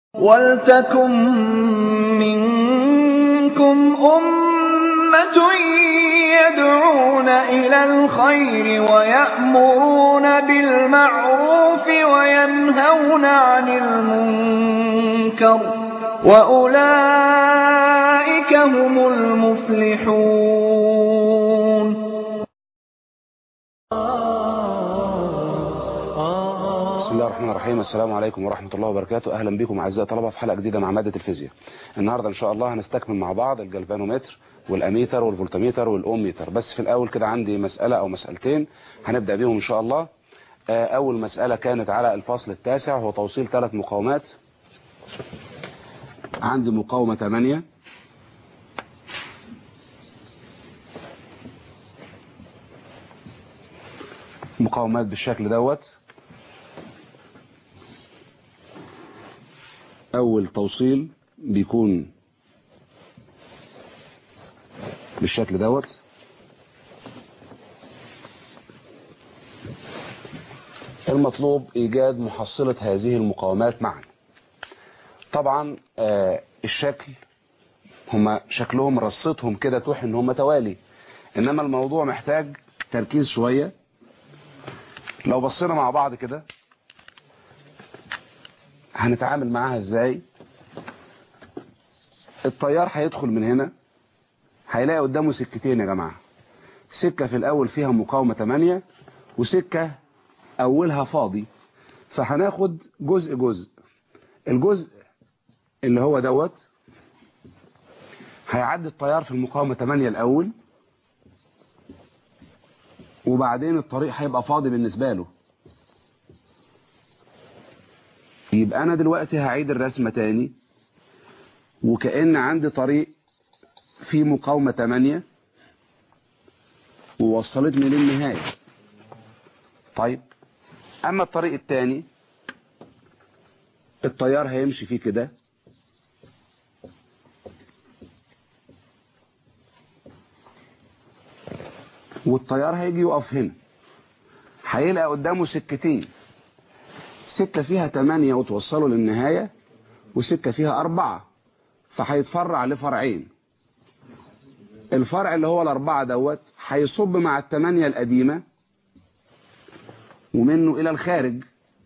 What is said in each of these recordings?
وَلْتَكُن مِّنكُمْ أُمَّةٌ يَدْعُونَ إِلَى الْخَيْرِ وَيَأْمُرُونَ بِالْمَعْرُوفِ وَيَنْهَوْنَ عَنِ الْمُنكَرِ ۚ وَأُولَٰئِكَ هُمُ الْمُفْلِحُونَ بسم الله الرحمن الرحيم السلام عليكم ورحمة الله وبركاته أهلا بكم أعزائي الطلبة في حلقة جديدة مع مادة الفيزياء النهاردة إن شاء الله هنستكمل مع بعض الجلفانومتر والأميتر والفولتميتر والأوميتر بس في الأول كده عندي مسألة أو مسألتين هنبدأ بيهم إن شاء الله أول مسألة كانت على الفصل التاسع هو توصيل ثلاث مقاومات عندي مقاومة 8 مقاومات بالشكل دوت اول توصيل بيكون بالشكل دوت المطلوب ايجاد محصلة هذه المقاومات معا طبعا آه الشكل هما شكلهم رصتهم كده توحي ان هما توالي انما الموضوع محتاج تركيز شوية لو بصينا مع بعض كده هنتعامل معاها ازاي الطيار هيدخل من هنا هيلاقي قدامه سكتين يا جماعة سكة في الاول فيها مقاومة 8 وسكة اولها فاضي فهناخد جزء جزء الجزء اللي هو دوت هيعدي التيار في المقاومة 8 الاول وبعدين الطريق هيبقى فاضي بالنسبة له يبقى انا دلوقتي هعيد الرسمة تاني وكأن عندي طريق فيه مقاومة 8 ووصلتني للنهاية طيب اما الطريق التاني التيار هيمشي فيه كده والتيار هيجي يقف هنا هيلاقي قدامه سكتين سكة فيها 8 وتوصله للنهاية وسكة فيها أربعة فهيتفرع لفرعين الفرع اللي هو الأربعة دوت هيصب مع الثمانية القديمة ومنه إلى الخارج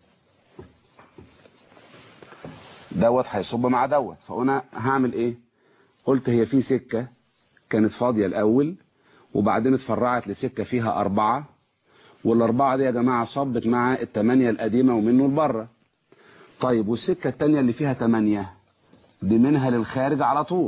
دوت هيصب مع دوت فأنا هعمل إيه قلت هي في سكة كانت فاضية الأول وبعدين اتفرعت لسكة فيها أربعة والأربعة دي يا جماعة صبت مع التمانية القديمة ومنه لبره طيب والسكة التانية اللي فيها تمانية دي منها للخارج على طول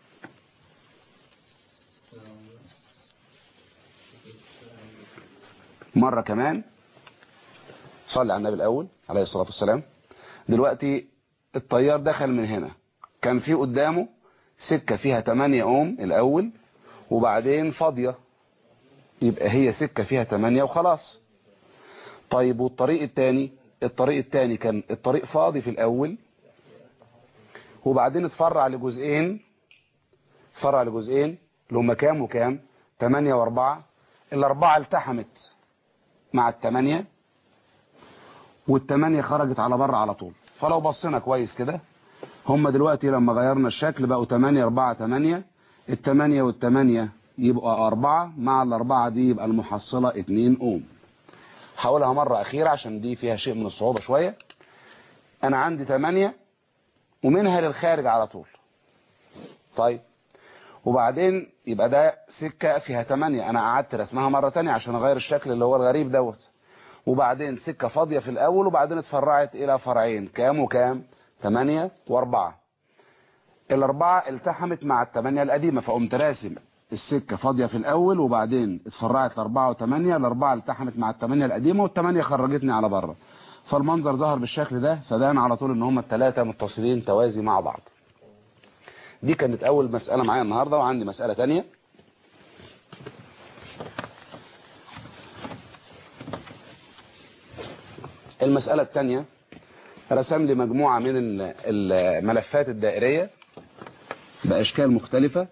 مرة كمان صلي على النبي الأول عليه الصلاة والسلام دلوقتي الطيار دخل من هنا كان في قدامه سكة فيها 8 اوم الأول وبعدين فاضية يبقى هي سكة فيها 8 وخلاص طيب والطريق التاني الطريق التاني كان الطريق فاضي في الأول وبعدين اتفرع لجزئين اتفرع لجزئين اللي هما كام وكام 8 و4 الأربعة التحمت مع الثمانية والثمانية خرجت على بره على طول فلو بصينا كويس كده هم دلوقتي لما غيرنا الشكل بقوا 8 4 8 الثمانية والثمانية يبقى أربعة مع الأربعة دي يبقى المحصلة 2 أوم هقولها مرة أخيرة عشان دي فيها شيء من الصعوبة شوية أنا عندي 8 ومنها للخارج على طول طيب وبعدين يبقى ده سكة فيها 8 أنا قعدت رسمها مرة تانية عشان أغير الشكل اللي هو الغريب دوت وبعدين سكة فاضية في الأول وبعدين اتفرعت إلى فرعين كام وكام 8 و4 الأربعة التحمت مع الثمانية القديمة فقمت راسم السكة فاضية في الأول وبعدين اتفرعت لأربعة وثمانية الأربعة التحمت مع الثمانية القديمة والثمانية خرجتني على بره فالمنظر ظهر بالشكل ده فبان على طول ان هم الثلاثة متصلين توازي مع بعض دي كانت أول مسألة معايا النهاردة وعندي مسألة تانية المسألة الثانية رسم لي مجموعة من الملفات الدائرية بأشكال مختلفة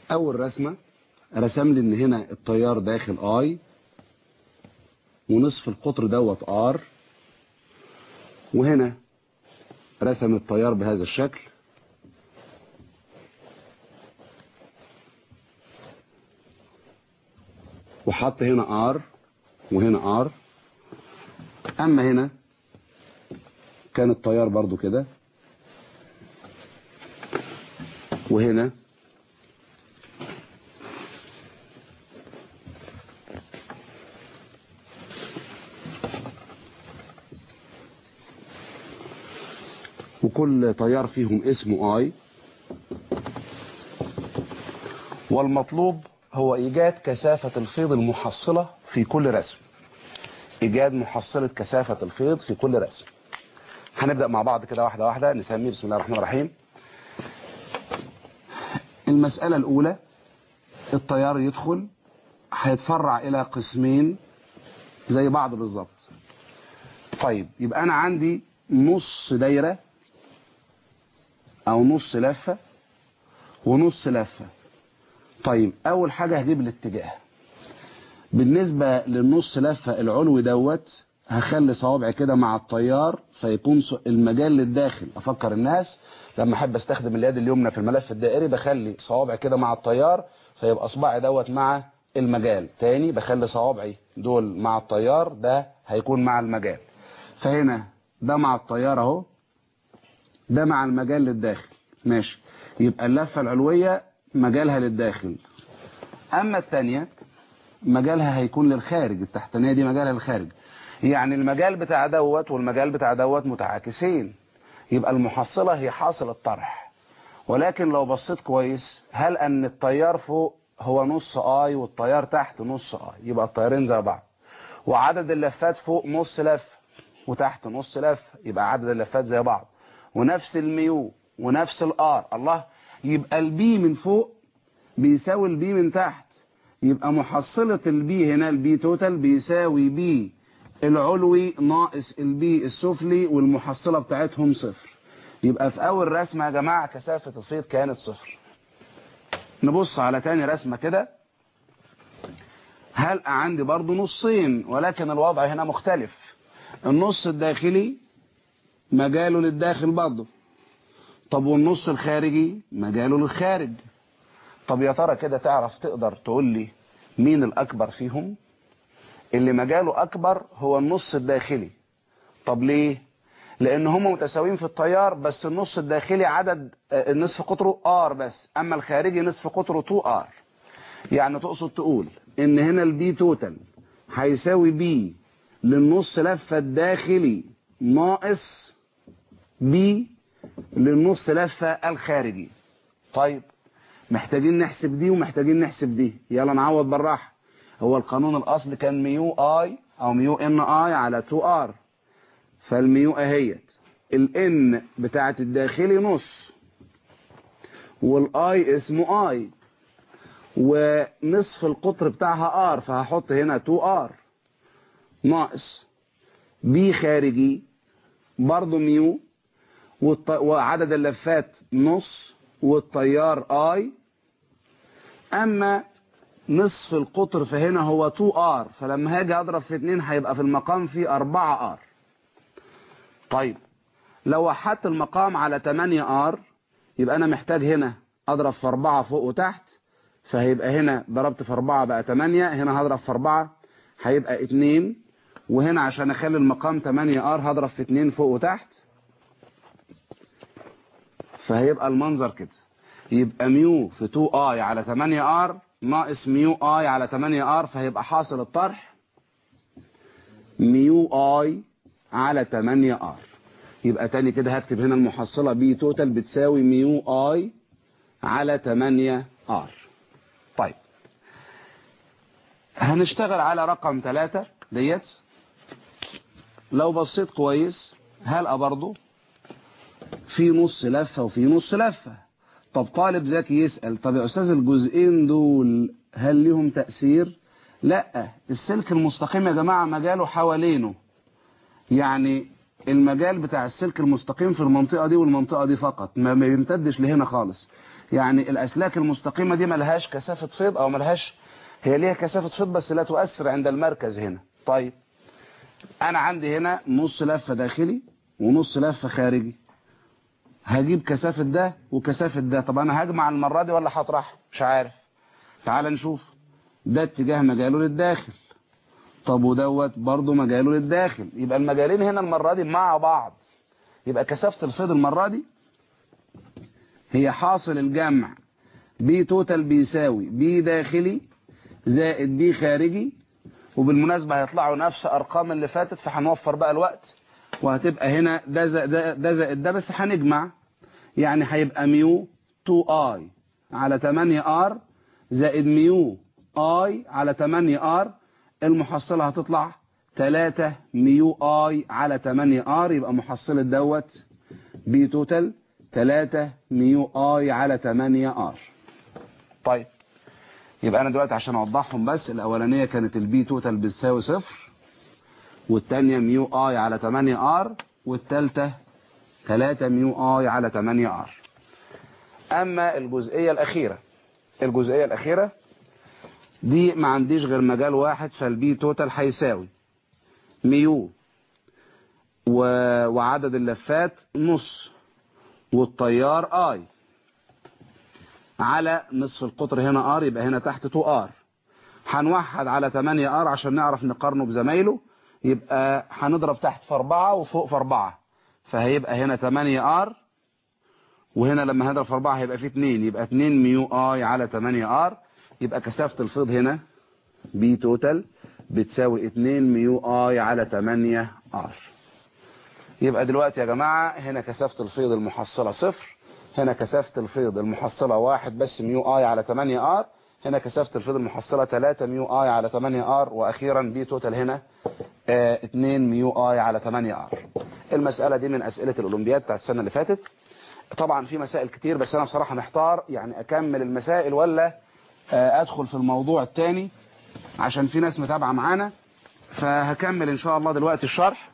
اول رسمة رسم لي ان هنا التيار داخل اي ونصف القطر دوت ار وهنا رسم التيار بهذا الشكل وحط هنا ار وهنا ار اما هنا كان التيار برضو كده وهنا وكل تيار فيهم اسمه اي والمطلوب هو ايجاد كثافة الفيض المحصلة في كل رسم ايجاد محصلة كثافة الفيض في كل رسم هنبدأ مع بعض كده واحدة واحدة نسميه بسم الله الرحمن الرحيم المسألة الأولى التيار يدخل هيتفرع إلى قسمين زي بعض بالظبط طيب يبقى أنا عندي نص دايرة أو نص لفة ونص لفة طيب أول حاجة هجيب الاتجاه بالنسبة للنص لفة العلوي دوت هخلي صوابعي كده مع التيار فيكون المجال للداخل افكر الناس لما احب استخدم اليد اليمنى في الملف الدائري بخلي صوابعي كده مع التيار فيبقى اصبعي دوت مع المجال تاني بخلي صوابعي دول مع التيار ده هيكون مع المجال فهنا ده مع التيار اهو ده مع المجال للداخل ماشي يبقى اللفة العلوية مجالها للداخل اما التانية مجالها هيكون للخارج التحتانية دي مجالها للخارج يعني المجال بتاع دوت والمجال بتاع دوت متعاكسين يبقى المحصلة هي حاصل الطرح ولكن لو بصيت كويس هل ان التيار فوق هو نص اي والتيار تحت نص اي يبقى التيارين زي بعض وعدد اللفات فوق نص لف وتحت نص لف يبقى عدد اللفات زي بعض ونفس الميو ونفس الار الله يبقى البي من فوق بيساوي البي من تحت يبقى محصلة البي هنا البي توتال بيساوي بي العلوي ناقص البي السفلي والمحصلة بتاعتهم صفر يبقى في اول رسمة يا جماعة كثافة الفيض كانت صفر نبص على تاني رسمة كده هل عندي برضو نصين ولكن الوضع هنا مختلف النص الداخلي مجاله للداخل برضه طب والنص الخارجي مجاله للخارج طب يا ترى كده تعرف تقدر تقول لي مين الاكبر فيهم اللي مجاله اكبر هو النص الداخلي طب ليه لان هم متساويين في التيار بس النص الداخلي عدد النصف قطره ار بس اما الخارجي نصف قطره 2 ار يعني تقصد تقول ان هنا البي توتال هيساوي بي للنص لفة الداخلي ناقص بي للنص لفة الخارجي طيب محتاجين نحسب دي ومحتاجين نحسب دي يلا نعوض بالراحه هو القانون الاصل كان ميو اي او ميو ان اي على 2 ار فالميو اهيت الان بتاعت الداخلي نص والاي اسمه اي ونصف القطر بتاعها ار فهحط هنا 2 ار ناقص بي خارجي برضو ميو والط... وعدد اللفات نص والتيار اي اما نصف القطر فهنا هو 2 ار فلما هاجي اضرب في 2 هيبقى في المقام في 4 ار طيب لو وحدت المقام على 8 ار يبقى انا محتاج هنا اضرب في 4 فوق وتحت فهيبقى هنا ضربت في 4 بقى 8 هنا هضرب في 4 هيبقى 2 وهنا عشان اخلي المقام 8 ار هضرب في 2 فوق وتحت فهيبقى المنظر كده يبقى ميو في 2 اي على 8 ار ناقص ميو اي على 8 ار فهيبقى حاصل الطرح ميو اي على 8 ار يبقى تاني كده هكتب هنا المحصلة بي توتال بتساوي ميو اي على 8 ار طيب هنشتغل على رقم 3 ديت لو بصيت كويس هلقى برضو في نص لفة وفي نص لفة طب طالب ذكي يسأل طب يا أستاذ الجزئين دول هل ليهم تأثير لا السلك المستقيم يا جماعة مجاله حوالينه يعني المجال بتاع السلك المستقيم في المنطقة دي والمنطقة دي فقط ما بيمتدش لهنا خالص يعني الاسلاك المستقيمه دي ملهاش كثافه فيض او ملهاش هي ليها كثافه فيض بس لا تؤثر عند المركز هنا طيب انا عندي هنا نص لفه داخلي ونص لفه خارجي هجيب كثافه ده وكثافه ده طب انا هجمع المره دي ولا هطرح مش عارف تعال نشوف ده اتجاه مجاله للداخل طب ودوت برضه مجاله للداخل يبقى المجالين هنا المره دي مع بعض يبقى كثافه الفيض المره دي هي حاصل الجمع بي توتال بيساوي بي داخلي زائد بي خارجي وبالمناسبة هيطلعوا نفس أرقام اللي فاتت فهنوفر بقى الوقت وهتبقى هنا ده زائد ده, ده زائد ده بس هنجمع يعني هيبقى ميو 2 اي على 8 ار زائد ميو اي على 8 ار المحصلة هتطلع 3 ميو اي على 8 ار يبقى محصلة دوت بي توتال 3 ميو اي على 8 ار طيب يبقى انا دلوقتي عشان اوضحهم بس الاولانيه كانت البي توتال بتساوي صفر والثانيه ميو اي على 8 ار والثالثه 3 ميو اي على 8 ار اما الجزئيه الاخيره الجزئيه الاخيره دي ما عنديش غير مجال واحد فالبي توتال هيساوي ميو و... وعدد اللفات نص والتيار اي على نصف القطر هنا ار يبقى هنا تحت 2 ار هنوحد على 8 ار عشان نعرف نقارنه بزمايله يبقى هنضرب تحت في 4 وفوق في 4 فهيبقى هنا 8 ار وهنا لما هنضرب في 4 هيبقى في 2 يبقى 2 ميو اي على 8 ار يبقى كثافة الفيض هنا بي توتال بتساوي 2 ميو اي على 8 ار يبقى دلوقتي يا جماعة هنا كثافة الفيض المحصلة صفر هنا كثافة الفيض المحصلة واحد بس ميو اي على 8 ار هنا كثافة الفيض المحصلة 3 ميو اي على 8 ار واخيرا بي توتال هنا آه 2 ميو اي على 8 ار المسألة دي من اسئلة الاولمبياد بتاعت السنة اللي فاتت طبعا في مسائل كتير بس انا بصراحة محتار يعني اكمل المسائل ولا آه ادخل في الموضوع التاني عشان في ناس متابعة معانا فهكمل ان شاء الله دلوقتي الشرح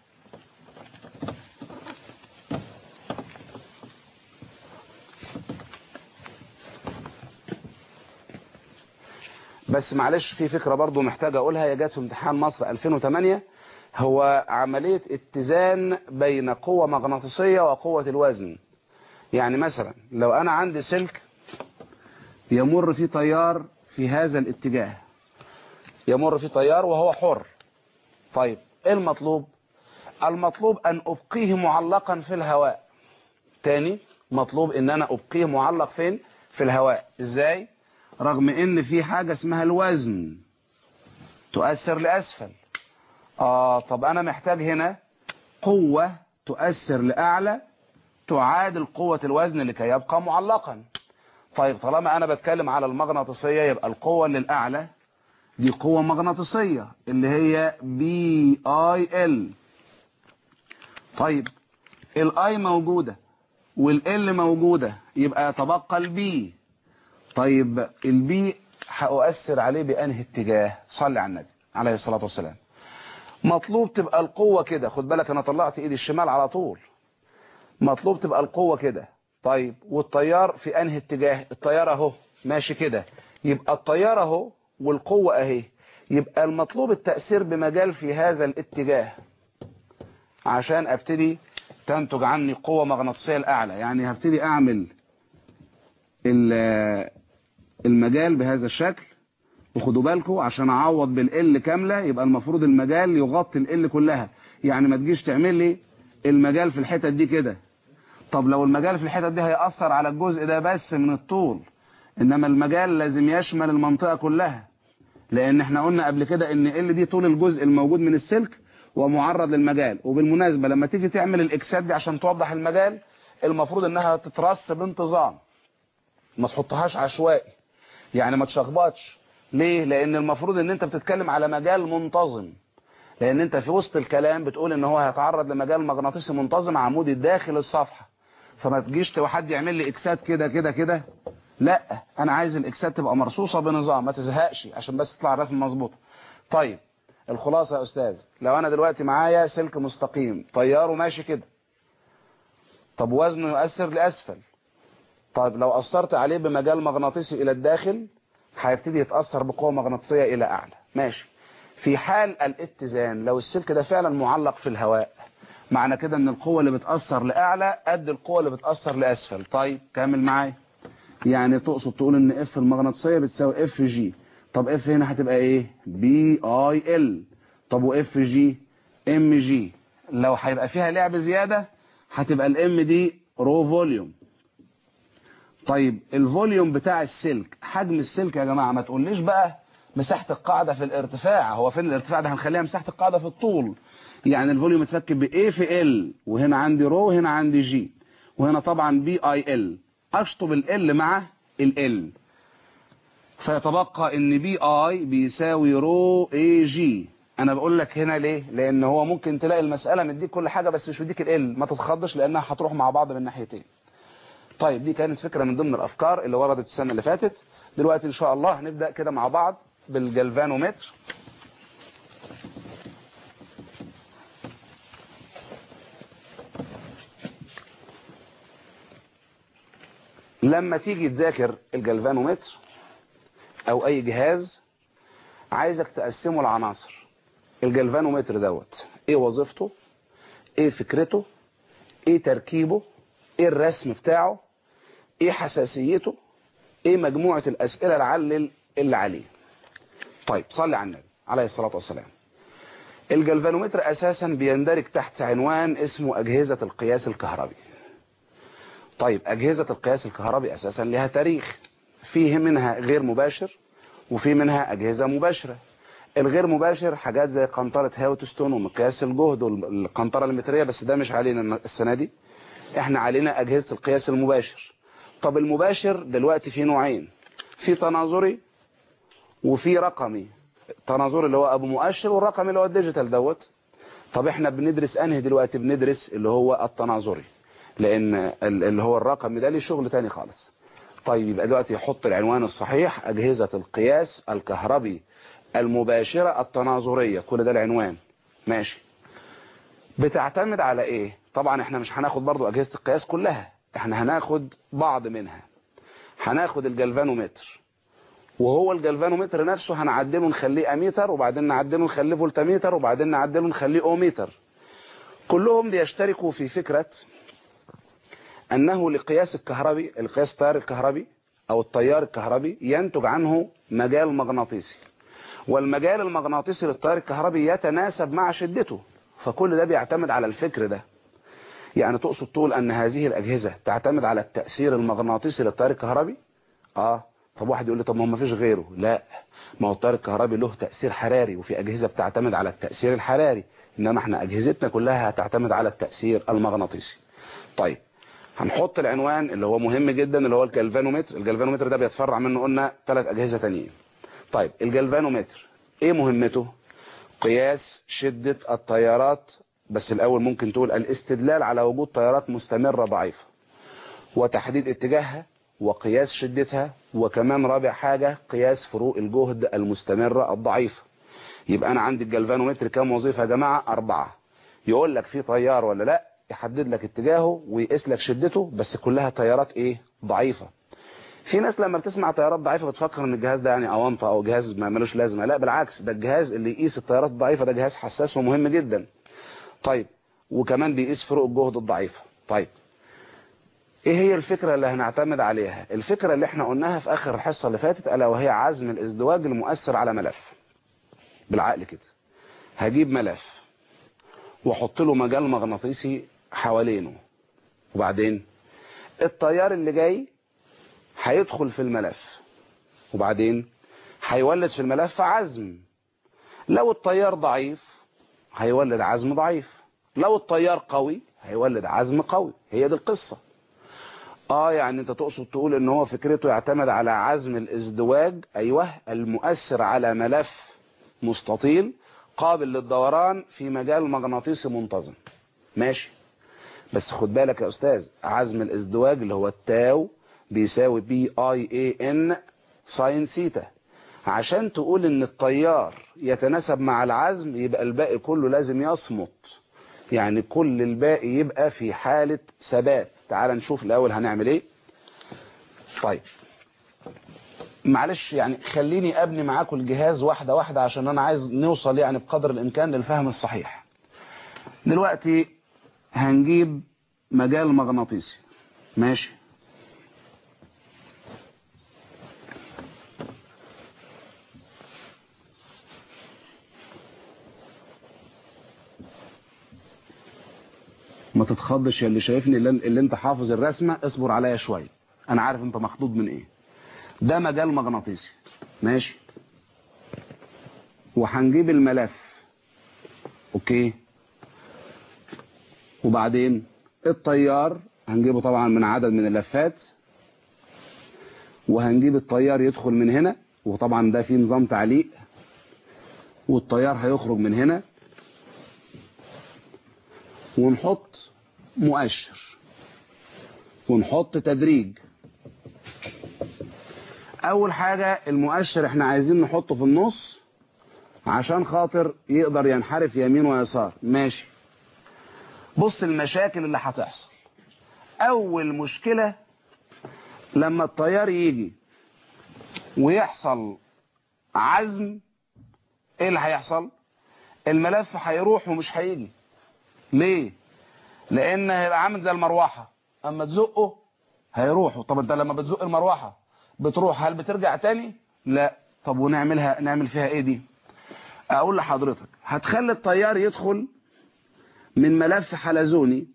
بس معلش في فكرة برضو محتاج اقولها هي جت في امتحان مصر 2008 هو عملية اتزان بين قوة مغناطيسية وقوة الوزن يعني مثلا لو انا عندي سلك يمر فيه تيار في هذا الاتجاه يمر فيه تيار وهو حر طيب ايه المطلوب المطلوب ان ابقيه معلقا في الهواء تاني مطلوب ان انا ابقيه معلق فين في الهواء ازاي رغم ان في حاجة اسمها الوزن تؤثر لاسفل اه طب انا محتاج هنا قوة تؤثر لاعلى تعادل قوة الوزن لكي يبقى معلقا طيب طالما انا بتكلم على المغناطيسية يبقى القوة للاعلى دي قوة مغناطيسية اللي هي بي اي ال طيب الاي موجودة والال موجودة يبقى تبقى البي طيب البي هأؤثر عليه بأنهي اتجاه صلي على النبي عليه الصلاة والسلام مطلوب تبقى القوة كده خد بالك انا طلعت ايدي الشمال على طول مطلوب تبقى القوة كده طيب والتيار في انهي اتجاه التيار اهو ماشي كده يبقى التيار اهو والقوة اهي يبقى المطلوب التأثير بمجال في هذا الاتجاه عشان ابتدي تنتج عني قوة مغناطيسية الأعلى يعني هبتدي أعمل المجال بهذا الشكل وخدوا بالكم عشان أعوض بالال كاملة يبقى المفروض المجال يغطي ال كلها يعني ما تجيش تعمل لي المجال في الحتت دي كده طب لو المجال في الحتت دي هيأثر على الجزء ده بس من الطول إنما المجال لازم يشمل المنطقة كلها لأن احنا قلنا قبل كده إن ال دي طول الجزء الموجود من السلك ومعرض للمجال وبالمناسبة لما تيجي تعمل الاكسات دي عشان توضح المجال المفروض انها تترص بانتظام ما تحطهاش عشوائي يعني ما تشخبطش ليه لان المفروض ان انت بتتكلم على مجال منتظم لان انت في وسط الكلام بتقول ان هو هيتعرض لمجال مغناطيسي منتظم عمودي داخل الصفحة فما تجيش حد يعمل لي اكسات كده كده كده لا انا عايز الاكسات تبقى مرصوصة بنظام ما تزهقش عشان بس تطلع الرسم مظبوط طيب الخلاصة يا أستاذ لو أنا دلوقتي معايا سلك مستقيم طياره ماشي كده طب وزنه يؤثر لأسفل طيب لو اثرت عليه بمجال مغناطيسي الى الداخل هيبتدي يتاثر بقوه مغناطيسيه الى اعلى ماشي في حال الاتزان لو السلك ده فعلا معلق في الهواء معنى كده ان القوه اللي بتاثر لاعلى قد القوه اللي بتاثر لاسفل طيب كمل معايا يعني تقصد تقول ان اف المغناطيسيه بتساوي اف جي طب اف هنا هتبقى ايه بي اي ال طب واف جي ام جي لو هيبقى فيها لعب زياده هتبقى الام دي رو فوليوم طيب الفوليوم بتاع السلك حجم السلك يا جماعه ما تقوليش بقى مساحه القاعده في الارتفاع هو فين الارتفاع ده هنخليها مساحه القاعده في الطول يعني الفوليوم متفك بايه في ال وهنا عندي رو وهنا عندي جي وهنا طبعا بي اي ال اشطب ال مع ال فيتبقى ان بي اي بيساوي رو اي جي انا بقول لك هنا ليه لان هو ممكن تلاقي المساله مديك كل حاجه بس مش مديك ال ما تتخضش لانها هتروح مع بعض من ناحيتين طيب دي كانت فكره من ضمن الافكار اللي وردت السنه اللي فاتت دلوقتي ان شاء الله هنبدا كده مع بعض بالجلفانومتر لما تيجي تذاكر الجلفانومتر او اي جهاز عايزك تقسمه لعناصر الجلفانومتر دوت ايه وظيفته ايه فكرته ايه تركيبه ايه الرسم بتاعه ايه حساسيته ايه مجموعة الاسئلة العلل اللي عليه طيب صلي على النبي عليه الصلاة والسلام الجلفانومتر اساسا بيندرج تحت عنوان اسمه اجهزة القياس الكهربي طيب اجهزة القياس الكهربي اساسا لها تاريخ فيه منها غير مباشر وفي منها اجهزة مباشرة الغير مباشر حاجات زي قنطرة هاوتستون ومقياس الجهد والقنطرة المترية بس ده مش علينا السنة دي احنا علينا اجهزة القياس المباشر طب المباشر دلوقتي في نوعين في تناظري وفي رقمي تناظري اللي هو ابو مؤشر والرقمي اللي هو الديجيتال دوت طب احنا بندرس انهي دلوقتي بندرس اللي هو التناظري لان اللي هو الرقمي ده ليه شغل تاني خالص طيب يبقى دلوقتي يحط العنوان الصحيح اجهزة القياس الكهربي المباشرة التناظرية كل ده العنوان ماشي بتعتمد على ايه طبعا احنا مش هناخد برضو اجهزة القياس كلها احنا هناخد بعض منها هناخد الجلفانومتر وهو الجلفانومتر نفسه هنعدله نخليه اميتر وبعدين نعدله نخليه فولتميتر وبعدين نعدله نخليه اوميتر كلهم بيشتركوا في فكرة انه لقياس الكهربي القياس التيار الكهربي او التيار الكهربي ينتج عنه مجال مغناطيسي والمجال المغناطيسي للتيار الكهربي يتناسب مع شدته فكل ده بيعتمد على الفكر ده يعني تقصد تقول ان هذه الاجهزة تعتمد على التأثير المغناطيسي للتيار الكهربي اه طب واحد يقول لي طب ما ما فيش غيره لا ما هو التيار الكهربي له تأثير حراري وفي اجهزة بتعتمد على التأثير الحراري انما احنا اجهزتنا كلها هتعتمد على التأثير المغناطيسي طيب هنحط العنوان اللي هو مهم جدا اللي هو الجلفانومتر الجلفانومتر ده بيتفرع منه قلنا ثلاث اجهزة تانيين طيب الجلفانومتر ايه مهمته قياس شدة التيارات بس الاول ممكن تقول الاستدلال على وجود تيارات مستمرة ضعيفة وتحديد اتجاهها وقياس شدتها وكمان رابع حاجة قياس فروق الجهد المستمرة الضعيفة يبقى انا عندي الجلفانومتر كام وظيفة يا جماعة اربعة يقول لك في تيار ولا لا يحدد لك اتجاهه ويقيس لك شدته بس كلها تيارات ايه ضعيفة في ناس لما بتسمع تيارات ضعيفة بتفكر ان الجهاز ده يعني اونطة او جهاز ما ملوش لازمة لا بالعكس ده الجهاز اللي يقيس التيارات الضعيفة ده جهاز حساس ومهم جدا طيب وكمان بيقيس فروق الجهد الضعيفة طيب ايه هي الفكرة اللي هنعتمد عليها الفكرة اللي احنا قلناها في اخر الحصة اللي فاتت الا وهي عزم الازدواج المؤثر على ملف بالعقل كده هجيب ملف واحط له مجال مغناطيسي حوالينه وبعدين التيار اللي جاي هيدخل في الملف وبعدين هيولد في الملف عزم لو التيار ضعيف هيولد عزم ضعيف لو التيار قوي هيولد عزم قوي هي دي القصة اه يعني انت تقصد تقول ان هو فكرته يعتمد على عزم الازدواج ايوه المؤثر على ملف مستطيل قابل للدوران في مجال مغناطيسي منتظم ماشي بس خد بالك يا استاذ عزم الازدواج اللي هو التاو بيساوي بي اي اي ان ساين سيتا عشان تقول ان التيار يتناسب مع العزم يبقى الباقي كله لازم يصمت يعني كل الباقي يبقى في حالة ثبات تعال نشوف الاول هنعمل ايه طيب معلش يعني خليني ابني معاكم الجهاز واحدة واحدة عشان انا عايز نوصل يعني بقدر الامكان للفهم الصحيح دلوقتي هنجيب مجال مغناطيسي ماشي ما تتخضش يا اللي شايفني اللي, اللي انت حافظ الرسمة اصبر عليا شوية انا عارف انت مخضوض من ايه ده مجال مغناطيسي ماشي وهنجيب الملف اوكي وبعدين التيار هنجيبه طبعا من عدد من اللفات وهنجيب التيار يدخل من هنا وطبعا ده فيه نظام تعليق والتيار هيخرج من هنا ونحط مؤشر ونحط تدريج اول حاجة المؤشر احنا عايزين نحطه في النص عشان خاطر يقدر ينحرف يمين ويسار ماشي بص المشاكل اللي هتحصل اول مشكلة لما التيار يجي ويحصل عزم ايه اللي هيحصل الملف هيروح ومش هيجي ليه لان هيبقى عامل زي المروحة اما تزقه هيروح طب انت لما بتزق المروحة بتروح هل بترجع تاني لا طب ونعملها نعمل فيها ايه دي اقول لحضرتك هتخلي التيار يدخل من ملف حلزوني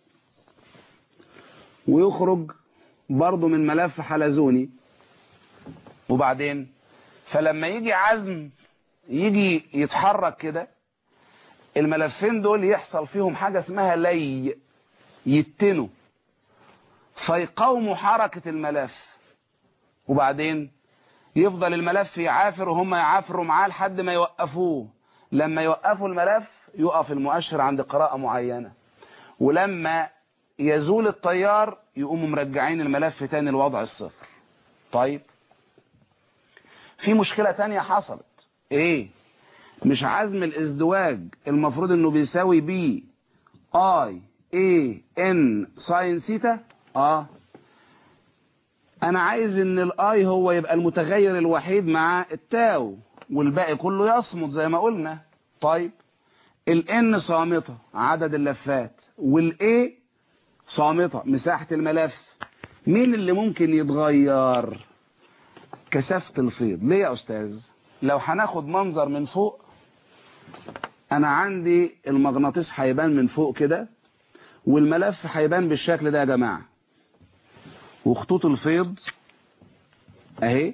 ويخرج برضه من ملف حلزوني وبعدين فلما يجي عزم يجي يتحرك كده الملفين دول يحصل فيهم حاجة اسمها لي يتنوا فيقاوموا حركة الملف وبعدين يفضل الملف يعافر وهم يعافروا معاه لحد ما يوقفوه لما يوقفوا الملف يقف المؤشر عند قراءة معينة ولما يزول التيار يقوموا مرجعين الملف تاني لوضع الصفر طيب في مشكلة تانية حصلت ايه مش عزم الازدواج المفروض انه بيساوي بي اي اي ان ساين سيتا اه انا عايز ان الاي هو يبقى المتغير الوحيد مع التاو والباقي كله يصمت زي ما قلنا طيب الان صامتة عدد اللفات والاي صامتة مساحة الملف مين اللي ممكن يتغير كثافة الفيض ليه يا استاذ لو هناخد منظر من فوق انا عندي المغناطيس هيبان من فوق كده والملف هيبان بالشكل ده يا جماعة وخطوط الفيض اهي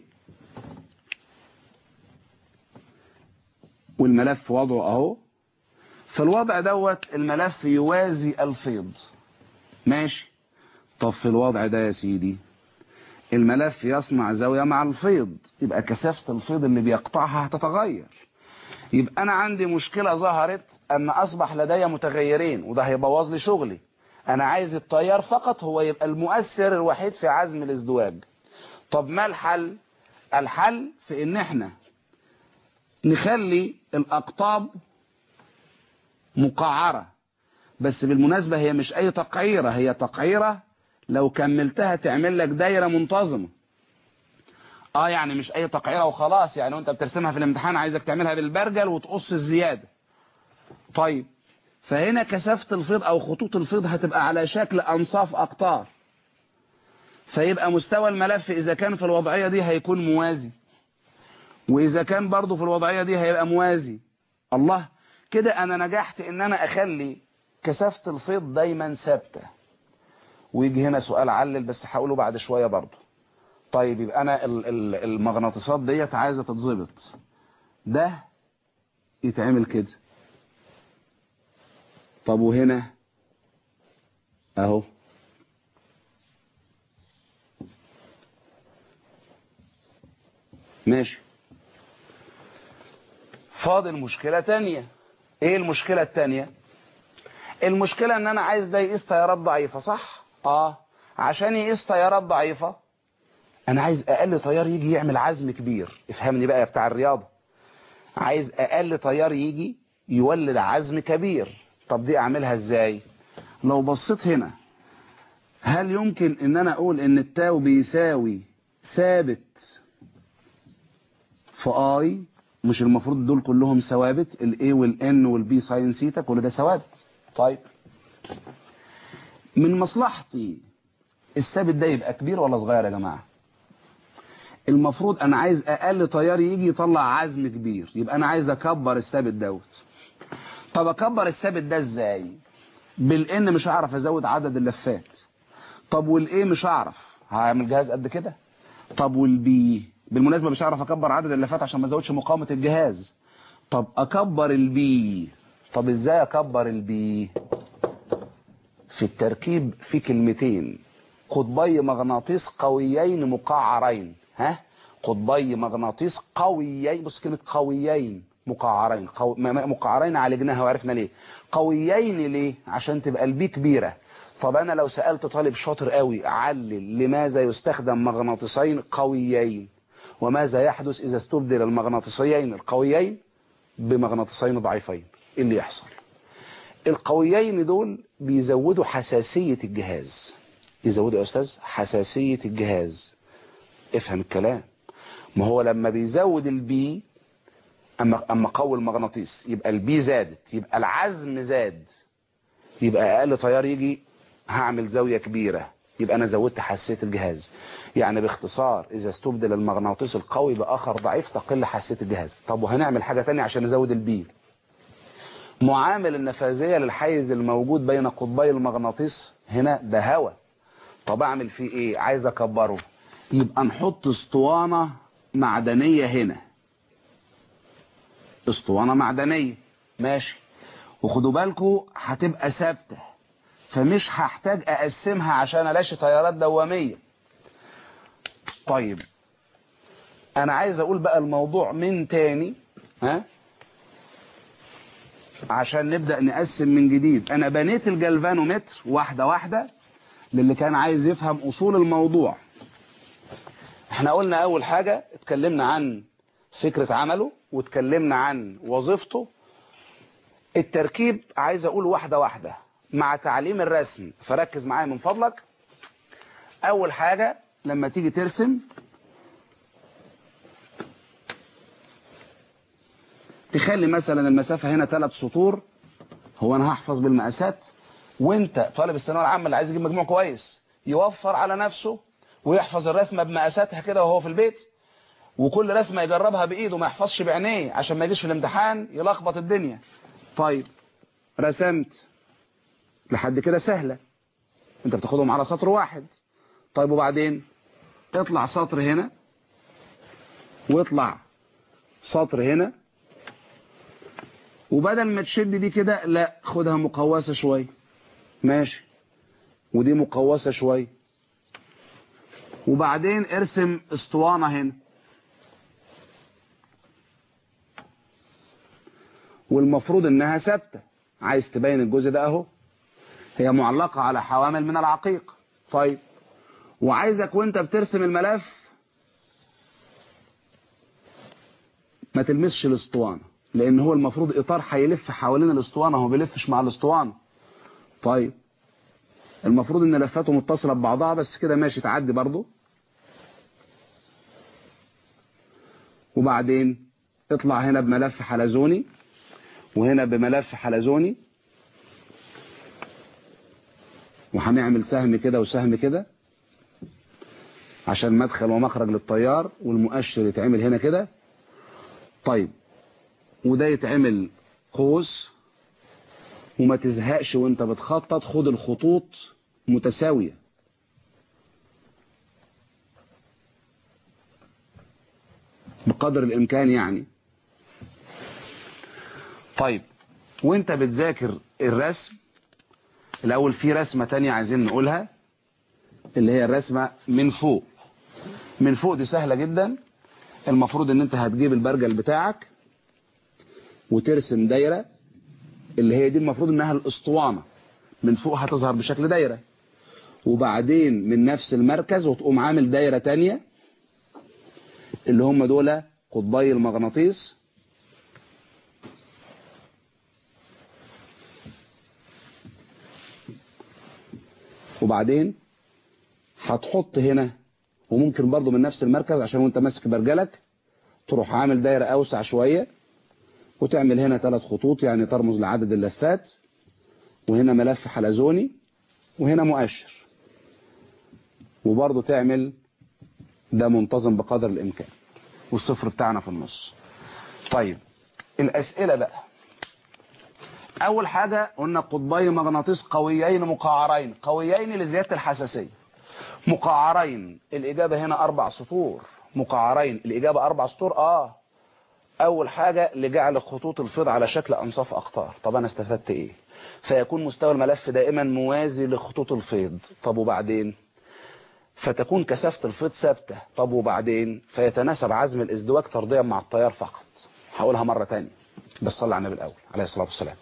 والملف وضعه اهو في الوضع دوت الملف يوازي الفيض ماشي طب في الوضع ده يا سيدي الملف يصنع زاوية مع الفيض يبقى كثافة الفيض اللي بيقطعها هتتغير يبقى انا عندي مشكلة ظهرت ان اصبح لدي متغيرين وده هيبوظ لي شغلي انا عايز التيار فقط هو يبقى المؤثر الوحيد في عزم الازدواج طب ما الحل الحل في ان احنا نخلي الاقطاب مقعرة بس بالمناسبة هي مش اي تقعيرة هي تقعيرة لو كملتها تعمل لك دايرة منتظمة اه يعني مش اي تقعيرة وخلاص يعني وانت بترسمها في الامتحان عايزك تعملها بالبرجل وتقص الزيادة طيب فهنا كثافة الفيض او خطوط الفيض هتبقى على شكل انصاف اقطار فيبقى مستوى الملف اذا كان في الوضعية دي هيكون موازي واذا كان برضو في الوضعية دي هيبقى موازي الله كده انا نجحت ان انا اخلي كثافة الفيض دايما ثابته ويجي هنا سؤال علل بس هقوله بعد شوية برضو طيب يبقى انا المغناطيسات ديت عايزة تتظبط ده يتعمل كده طب وهنا اهو ماشي فاضل مشكلة تانية ايه المشكلة التانية المشكلة ان انا عايز ده يقيس تيارات ضعيفة صح اه عشان يقيس تيارات ضعيفة انا عايز اقل تيار يجي يعمل عزم كبير افهمني بقى يا بتاع الرياضة عايز اقل تيار يجي يولد عزم كبير طب دي اعملها ازاي لو بصيت هنا هل يمكن ان انا اقول ان التاو بيساوي ثابت في اي مش المفروض دول كلهم ثوابت الاي والان والبي ساين سيتا كل ده ثوابت طيب من مصلحتي الثابت ده يبقى كبير ولا صغير يا جماعه المفروض انا عايز اقل تيار يجي يطلع عزم كبير يبقى انا عايز اكبر الثابت دوت طب اكبر الثابت ده ازاي بالان مش هعرف ازود عدد اللفات طب والايه مش هعرف هعمل جهاز قد كده طب والبي بالمناسبه مش هعرف اكبر عدد اللفات عشان ما ازودش مقاومه الجهاز طب اكبر البي طب ازاي اكبر البي في التركيب في كلمتين قطبي مغناطيس قويين مقعرين ها قطبي مغناطيس قويين بص كلمه قويين مقعرين قو... مقعرين عالجناها وعرفنا ليه قويين ليه عشان تبقى البي كبيره طب انا لو سالت طالب شاطر قوي علل لماذا يستخدم مغناطيسين قويين وماذا يحدث اذا استبدل المغناطيسيين القويين بمغناطيسين ضعيفين ايه اللي يحصل القويين دول بيزودوا حساسيه الجهاز يزودوا يا استاذ حساسيه الجهاز افهم الكلام ما هو لما بيزود البي اما اما قوي المغناطيس يبقى البي زادت يبقى العزم زاد يبقى اقل تيار يجي هعمل زاويه كبيره يبقى انا زودت حساسيه الجهاز يعني باختصار اذا استبدل المغناطيس القوي باخر ضعيف تقل حساسيه الجهاز طب وهنعمل حاجه تانية عشان نزود البي معامل النفاذيه للحيز الموجود بين قطبي المغناطيس هنا ده هواء طب اعمل فيه ايه عايز اكبره يبقى نحط اسطوانه معدنيه هنا اسطوانه معدنيه ماشي وخدوا بالكم هتبقى ثابته فمش هحتاج اقسمها عشان الاشي تيارات دواميه طيب انا عايز اقول بقى الموضوع من تاني ها عشان نبدا نقسم من جديد انا بنيت الجلفانومتر واحده واحده للي كان عايز يفهم اصول الموضوع احنا قلنا اول حاجه اتكلمنا عن فكره عمله واتكلمنا عن وظيفته التركيب عايز اقول واحده واحده مع تعليم الرسم فركز معايا من فضلك اول حاجة لما تيجي ترسم تخلي مثلا المسافة هنا ثلاث سطور هو انا هحفظ بالمقاسات وانت طالب الثانويه العامه اللي عايز يجيب مجموع كويس يوفر على نفسه ويحفظ الرسمه بمقاساتها كده وهو في البيت وكل رسمه يجربها بايده ما يحفظش بعينيه عشان ما يجيش في الامتحان يلخبط الدنيا طيب رسمت لحد كده سهلة انت بتاخدهم على سطر واحد طيب وبعدين اطلع سطر هنا واطلع سطر هنا وبدل ما تشد دي كده لا خدها مقوسة شوية ماشي ودي مقوسة شوية وبعدين ارسم اسطوانة هنا والمفروض انها ثابته عايز تبين الجزء ده اهو هي معلقة على حوامل من العقيق طيب وعايزك وانت بترسم الملف ما تلمسش الاسطوانة لان هو المفروض اطار هيلف حوالين الاسطوانة هو بيلفش مع الاسطوانة طيب المفروض ان لفاته متصلة ببعضها بس كده ماشي تعدي برضو وبعدين اطلع هنا بملف حلزوني وهنا بملف حلزوني وهنعمل سهم كده وسهم كده عشان مدخل ومخرج للطيار والمؤشر يتعمل هنا كده طيب وده يتعمل قوس وما تزهقش وانت بتخطط خد الخطوط متساوية بقدر الامكان يعني طيب وانت بتذاكر الرسم الاول في رسمة تانية عايزين نقولها اللي هي الرسمة من فوق من فوق دي سهلة جدا المفروض ان انت هتجيب البرجل بتاعك وترسم دايرة اللي هي دي المفروض انها الاسطوانة من فوق هتظهر بشكل دايرة وبعدين من نفس المركز وتقوم عامل دايرة تانية اللي هم دول قطبي المغناطيس وبعدين هتحط هنا وممكن برضو من نفس المركز عشان وانت ماسك برجلك تروح عامل دايرة اوسع شوية وتعمل هنا ثلاث خطوط يعني ترمز لعدد اللفات وهنا ملف حلزوني وهنا مؤشر وبرضو تعمل ده منتظم بقدر الامكان والصفر بتاعنا في النص طيب الاسئلة بقى اول حاجة قلنا قطبي مغناطيس قويين مقعرين قويين لزيادة الحساسية مقعرين الاجابة هنا اربع سطور مقعرين الاجابة اربع سطور اه اول حاجة لجعل خطوط الفيض على شكل انصاف اقطار طب انا استفدت ايه فيكون مستوى الملف دائما موازي لخطوط الفيض طب وبعدين فتكون كثافة الفيض ثابتة طب وبعدين فيتناسب عزم الازدواج طرديا مع التيار فقط هقولها مرة تانية بس صلى على النبي الاول عليه الصلاة والسلام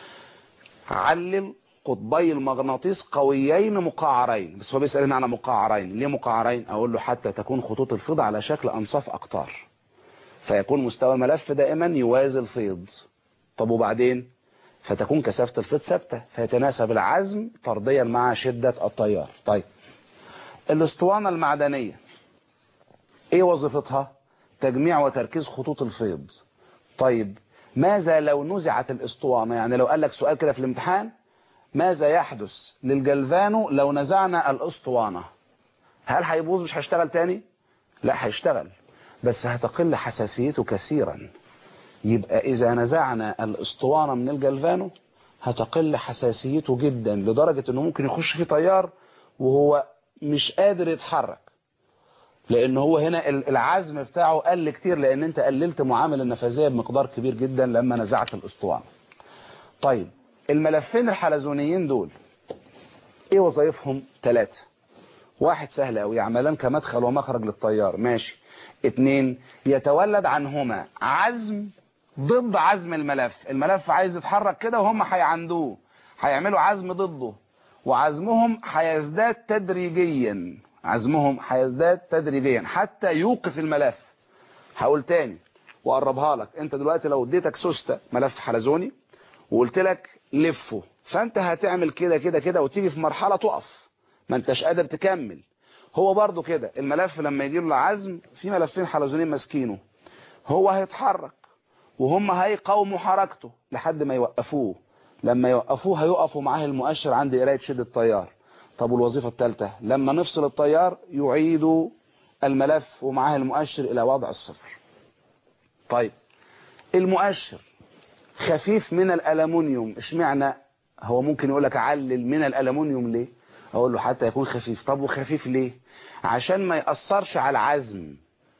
علل قطبي المغناطيس قويين مقعرين بس هو بيسأل معنى مقعرين ليه مقعرين اقول له حتى تكون خطوط الفيض على شكل انصاف اقطار فيكون مستوى الملف دائما يوازي الفيض طب وبعدين فتكون كثافة الفيض ثابتة فيتناسب العزم طرديا مع شدة التيار طيب الاسطوانة المعدنية ايه وظيفتها تجميع وتركيز خطوط الفيض طيب ماذا لو نزعت الاسطوانة يعني لو قال لك سؤال كده في الامتحان ماذا يحدث للجلفانو لو نزعنا الاسطوانة هل هيبوظ مش هيشتغل تاني لا هيشتغل بس هتقل حساسيته كثيرا يبقى اذا نزعنا الاسطوانة من الجلفانو هتقل حساسيته جدا لدرجة انه ممكن يخش في تيار وهو مش قادر يتحرك لان هو هنا العزم بتاعه قل كتير لان انت قللت معامل النفاذية بمقدار كبير جدا لما نزعت الاسطوانة طيب الملفين الحلزونيين دول ايه وظائفهم ثلاثة واحد سهل قوي يعملان كمدخل ومخرج للتيار ماشي اتنين يتولد عنهما عزم ضد عزم الملف الملف عايز يتحرك كده وهم هيعندوه هيعملوا عزم ضده وعزمهم هيزداد تدريجيا عزمهم هيزداد تدريجيا حتى يوقف الملف هقول تاني وقربها لك انت دلوقتي لو اديتك سوستة ملف حلزوني وقلت لك لفه فانت هتعمل كده كده كده وتيجي في مرحلة تقف ما انتش قادر تكمل هو برضو كده الملف لما يجيب له عزم في ملفين حلزونين ماسكينه هو هيتحرك وهم هيقاوموا حركته لحد ما يوقفوه لما يوقفوه هيقفوا معاه المؤشر عند قرايه شده التيار طب والوظيفه الثالثه لما نفصل التيار يعيدوا الملف ومعاه المؤشر الى وضع الصفر طيب المؤشر خفيف من الالومنيوم اشمعنى هو ممكن يقول لك علل من الالومنيوم ليه اقول له حتى يكون خفيف طب وخفيف ليه عشان ما يأثرش على العزم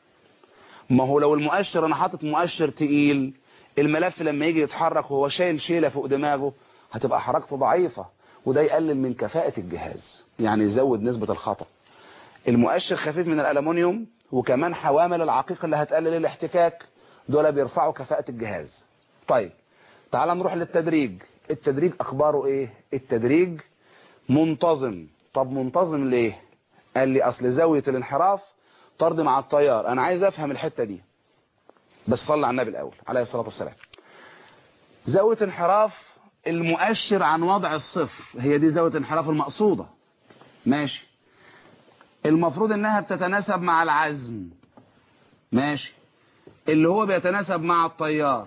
ما هو لو المؤشر انا حاطط مؤشر تقيل الملف لما يجي يتحرك وهو شايل شيلة فوق دماغه هتبقى حركته ضعيفة وده يقلل من كفاءة الجهاز يعني يزود نسبة الخطأ المؤشر خفيف من الألمنيوم وكمان حوامل العقيق اللي هتقلل الاحتكاك دول بيرفعوا كفاءة الجهاز طيب تعال نروح للتدريج التدريج أخباره إيه التدريج منتظم طب منتظم ليه قال لي أصل زاوية الانحراف طرد مع التيار أنا عايز أفهم الحتة دي بس صلى على النبي الأول عليه الصلاة والسلام زاوية انحراف المؤشر عن وضع الصفر هي دي زاوية انحراف المقصودة ماشي المفروض انها بتتناسب مع العزم ماشي اللي هو بيتناسب مع التيار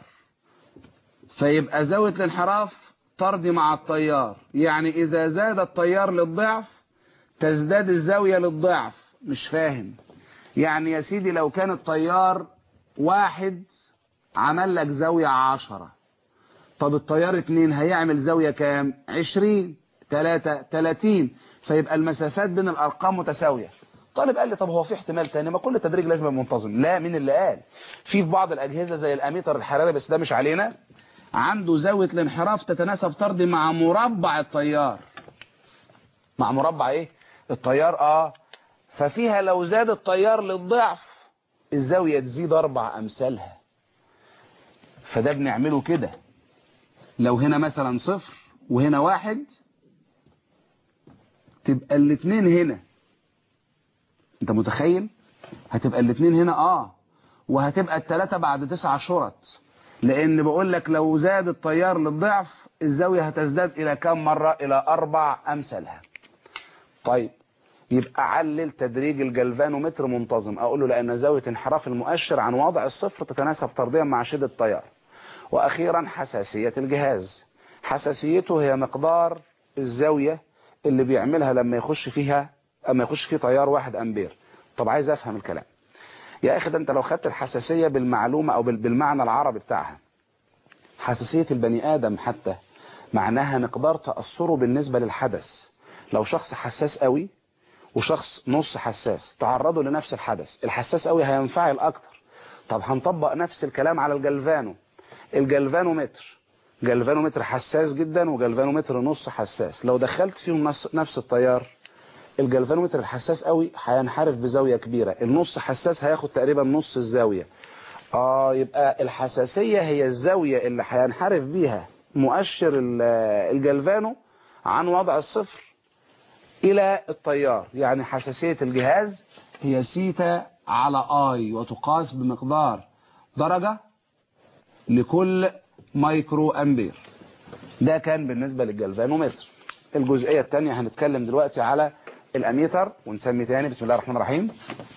فيبقى زاوية الانحراف طرد مع التيار يعني اذا زاد التيار للضعف تزداد الزاوية للضعف مش فاهم يعني يا سيدي لو كان التيار واحد عمل لك زاوية عشرة طب التيار اتنين هيعمل زاوية كام عشرين تلاتة تلاتين فيبقى المسافات بين الارقام متساوية طالب قال لي طب هو في احتمال تاني ما كل تدريج لازم يبقى منتظم لا مين اللي قال في في بعض الاجهزة زي الاميتر الحراري بس ده مش علينا عنده زاوية الانحراف تتناسب طردي مع مربع التيار مع مربع ايه التيار اه ففيها لو زاد التيار للضعف الزاوية تزيد اربع امثالها فده بنعمله كده لو هنا مثلا صفر وهنا واحد تبقى الاتنين هنا انت متخيل هتبقى الاتنين هنا اه وهتبقى التلاتة بعد تسعة شرط لان بقول لك لو زاد التيار للضعف الزاوية هتزداد الى كم مرة الى اربع امثالها طيب يبقى علل تدريج الجلفانومتر منتظم اقول له لان زاويه انحراف المؤشر عن وضع الصفر تتناسب طرديا مع شده التيار واخيرا حساسيه الجهاز حساسيته هي مقدار الزاويه اللي بيعملها لما يخش فيها اما يخش فيه تيار واحد امبير طب عايز افهم الكلام يا اخي ده انت لو خدت الحساسيه بالمعلومه او بال- بالمعنى العربي بتاعها حساسيه البني ادم حتى معناها مقدار تاثره بالنسبه للحدث لو شخص حساس قوي وشخص نص حساس تعرضوا لنفس الحدث الحساس قوي هينفعل اكتر طب هنطبق نفس الكلام على الجلفانو الجلفانومتر جلفانومتر حساس جدا وجلفانومتر نص حساس لو دخلت فيهم نفس, نفس التيار الجلفانومتر الحساس قوي هينحرف بزاوية كبيرة النص حساس هياخد تقريبا نص الزاوية اه يبقى الحساسية هي الزاوية اللي هينحرف بيها مؤشر ال- الجلفانو عن وضع الصفر الى التيار يعني حساسية الجهاز هي سيتا على اي وتقاس بمقدار درجة لكل مايكرو امبير ده كان بالنسبة للجلفانومتر الجزئية الثانية هنتكلم دلوقتي على الاميتر ونسمي تاني بسم الله الرحمن الرحيم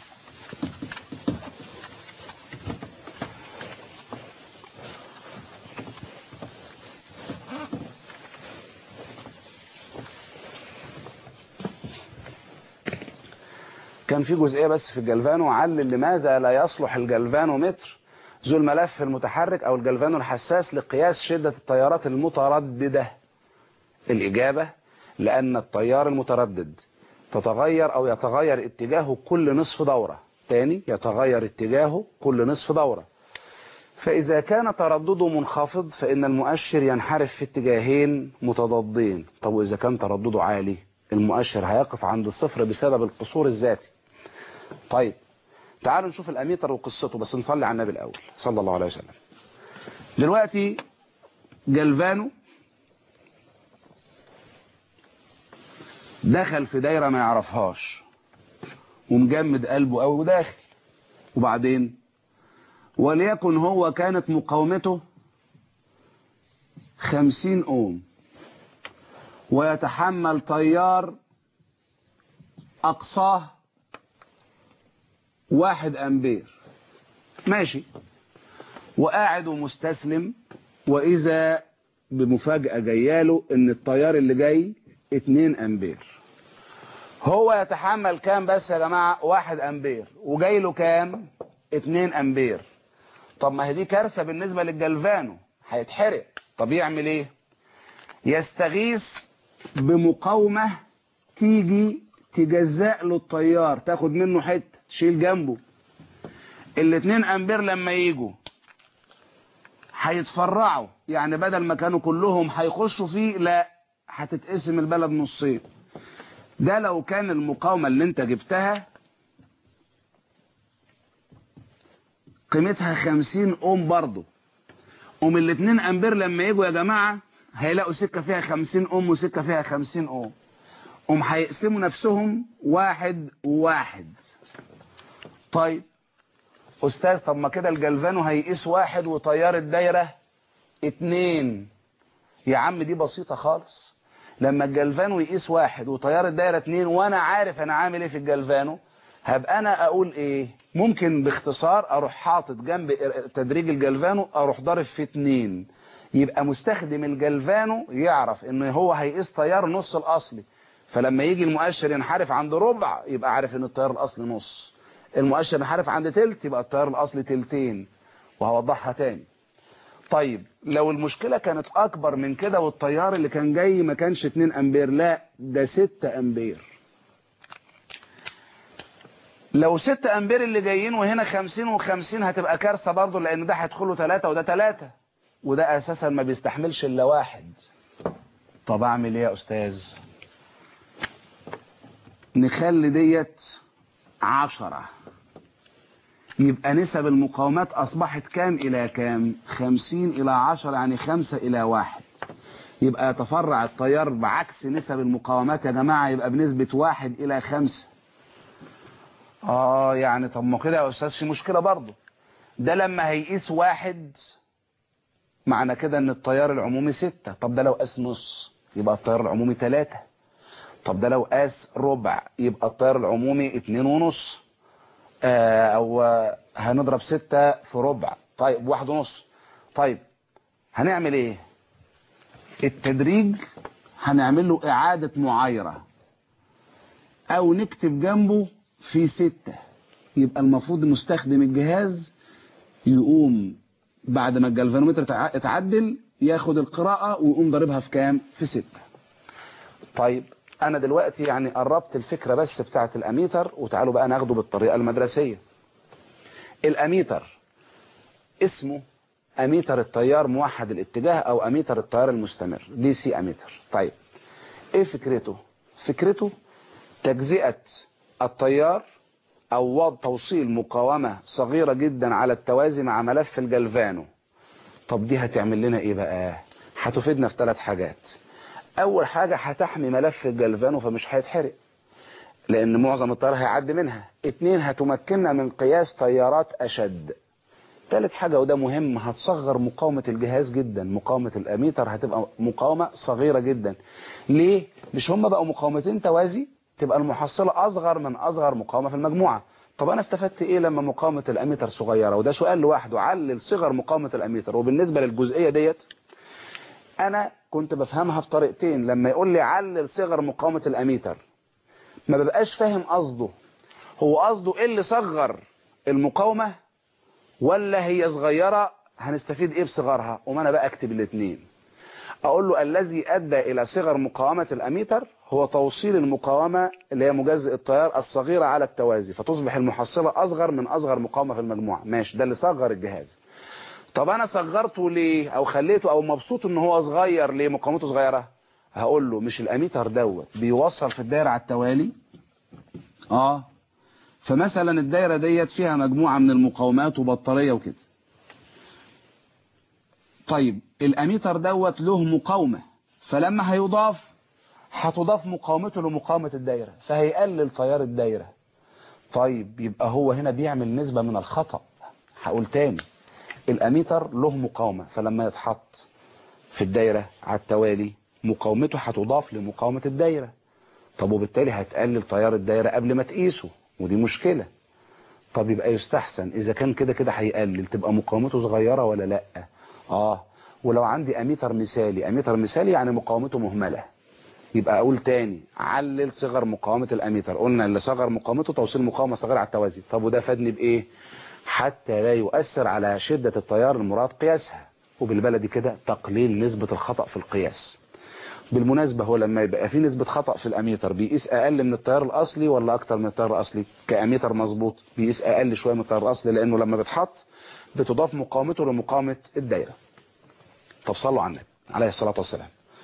كان في جزئية بس في الجلفانو علل لماذا لا يصلح الجلفانومتر ذو الملف المتحرك او الجلفانو الحساس لقياس شدة التيارات المترددة الإجابة لأن التيار المتردد تتغير أو يتغير اتجاهه كل نصف دورة تاني يتغير اتجاهه كل نصف دورة فإذا كان تردده منخفض فإن المؤشر ينحرف في اتجاهين متضادين طب وإذا كان تردده عالي المؤشر هيقف عند الصفر بسبب القصور الذاتي طيب تعالوا نشوف الأميتر وقصته بس نصلي على النبي الأول صلى الله عليه وسلم دلوقتي جلفانو دخل في دايرة ما يعرفهاش ومجمد قلبه قوي وداخل وبعدين وليكن هو كانت مقاومته خمسين اوم ويتحمل تيار اقصاه واحد امبير ماشي وقاعد ومستسلم واذا بمفاجأة جاياله ان التيار اللي جاي اتنين امبير هو يتحمل كام بس يا جماعة واحد امبير وجاي له كام اتنين امبير طب ما هي دي كارثة بالنسبة للجلفانو هيتحرق طب يعمل ايه يستغيث بمقاومة تيجي تجزأ له التيار تاخد منه حتة تشيل جنبه الاتنين امبير لما يجوا هيتفرعوا يعني بدل ما كانوا كلهم هيخشوا فيه لا هتتقسم البلد نصين ده لو كان المقاومة اللي انت جبتها قيمتها خمسين اوم برضو اوم الاتنين امبير لما يجوا يا جماعة هيلاقوا سكة فيها خمسين اوم وسكة فيها خمسين اوم اوم هيقسموا نفسهم واحد وواحد طيب استاذ طب ما كده الجلفانو هيقيس واحد وتيار الدايرة اتنين يا عم دي بسيطة خالص لما الجلفانو يقيس واحد وتيار الدايرة اتنين وانا عارف انا عامل ايه في الجلفانو هبقى انا اقول ايه ممكن باختصار اروح حاطط جنب تدريج الجلفانو اروح ضارب في اتنين يبقى مستخدم الجلفانو يعرف ان هو هيقيس تيار نص الاصلي فلما يجي المؤشر ينحرف عند ربع يبقى عارف ان التيار الاصلي نص المؤشر ينحرف عند تلت يبقى التيار الاصلي تلتين وهوضحها تاني طيب لو المشكلة كانت اكبر من كده والتيار اللي كان جاي ما كانش 2 امبير لا ده 6 امبير لو 6 امبير اللي جايين وهنا 50 و50 هتبقى كارثة برضه لان ده هيدخله 3 وده 3 وده اساسا ما بيستحملش الا واحد طب اعمل ايه يا استاذ نخلي ديت عشرة يبقى نسب المقاومات أصبحت كام إلى كام خمسين إلى عشرة يعني خمسة إلى واحد يبقى يتفرع التيار بعكس نسب المقاومات يا جماعة يبقى بنسبة واحد إلى خمسة آه يعني طب ما كده يا أستاذ في مشكلة برضه ده لما هيقيس واحد معنى كده ان التيار العمومي ستة طب ده لو قاس نص يبقى التيار العمومي تلاتة طب ده لو قاس ربع يبقى التيار العمومي اتنين ونص آه او هنضرب ستة في ربع طيب واحد ونص طيب هنعمل ايه التدريج هنعمل له اعادة معايرة او نكتب جنبه في ستة يبقى المفروض مستخدم الجهاز يقوم بعد ما الجلفانومتر اتعدل ياخد القراءة ويقوم ضاربها في كام في ستة طيب انا دلوقتي يعني قربت الفكرة بس بتاعت الاميتر وتعالوا بقى ناخده بالطريقة المدرسية الاميتر اسمه اميتر التيار موحد الاتجاه او اميتر التيار المستمر دي سي اميتر طيب ايه فكرته فكرته تجزئة التيار او وضع توصيل مقاومة صغيرة جدا على التوازي مع ملف الجلفانو طب دي هتعمل لنا ايه بقى هتفيدنا في ثلاث حاجات اول حاجة هتحمي ملف الجلفانو فمش هيتحرق لان معظم التيار هيعدي منها اتنين هتمكننا من قياس تيارات اشد ثالث حاجة وده مهم هتصغر مقاومة الجهاز جدا مقاومة الاميتر هتبقى مقاومة صغيرة جدا ليه مش هم بقوا مقاومتين توازي تبقى المحصلة اصغر من اصغر مقاومة في المجموعة طب انا استفدت ايه لما مقاومة الاميتر صغيرة وده سؤال لوحده علل صغر مقاومة الاميتر وبالنسبة للجزئية ديت انا كنت بفهمها بطريقتين لما يقول لي علل صغر مقاومة الاميتر ما ببقاش فاهم قصده هو قصده ايه اللي صغر المقاومة ولا هي صغيرة هنستفيد ايه بصغرها وما انا بقى اكتب الاثنين اقول له الذي ادى الى صغر مقاومة الاميتر هو توصيل المقاومة اللي هي مجزء التيار الصغيرة على التوازي فتصبح المحصلة اصغر من اصغر مقاومة في المجموعة ماشي ده اللي صغر الجهاز طب انا صغرته ليه او خليته او مبسوط ان هو صغير ليه مقاومته صغيرة هقول له مش الاميتر دوت بيوصل في الدايرة على التوالي اه فمثلا الدايرة ديت فيها مجموعة من المقاومات وبطارية وكده طيب الاميتر دوت له مقاومة فلما هيضاف هتضاف مقاومته لمقاومة الدايرة فهيقلل تيار الدايرة طيب يبقى هو هنا بيعمل نسبة من الخطأ هقول تاني الاميتر له مقاومة فلما يتحط في الدايرة على التوالي مقاومته هتضاف لمقاومة الدايرة طب وبالتالي هتقلل تيار الدايرة قبل ما تقيسه ودي مشكلة طب يبقى يستحسن اذا كان كده كده هيقلل تبقى مقاومته صغيرة ولا لا اه ولو عندي اميتر مثالي اميتر مثالي يعني مقاومته مهملة يبقى اقول تاني علل صغر مقاومة الاميتر قلنا اللي صغر مقاومته توصيل مقاومة صغيرة على التوازي طب وده فادني بايه حتى لا يؤثر على شدة التيار المراد قياسها وبالبلدي كده تقليل نسبة الخطأ في القياس بالمناسبة هو لما يبقى في نسبة خطأ في الاميتر بيقيس اقل من التيار الاصلي ولا اكتر من التيار الاصلي كاميتر مظبوط بيقيس اقل شوية من التيار الاصلي لانه لما بيتحط بتضاف مقاومته لمقاومة الدايرة طب صلوا على النبي عليه الصلاة والسلام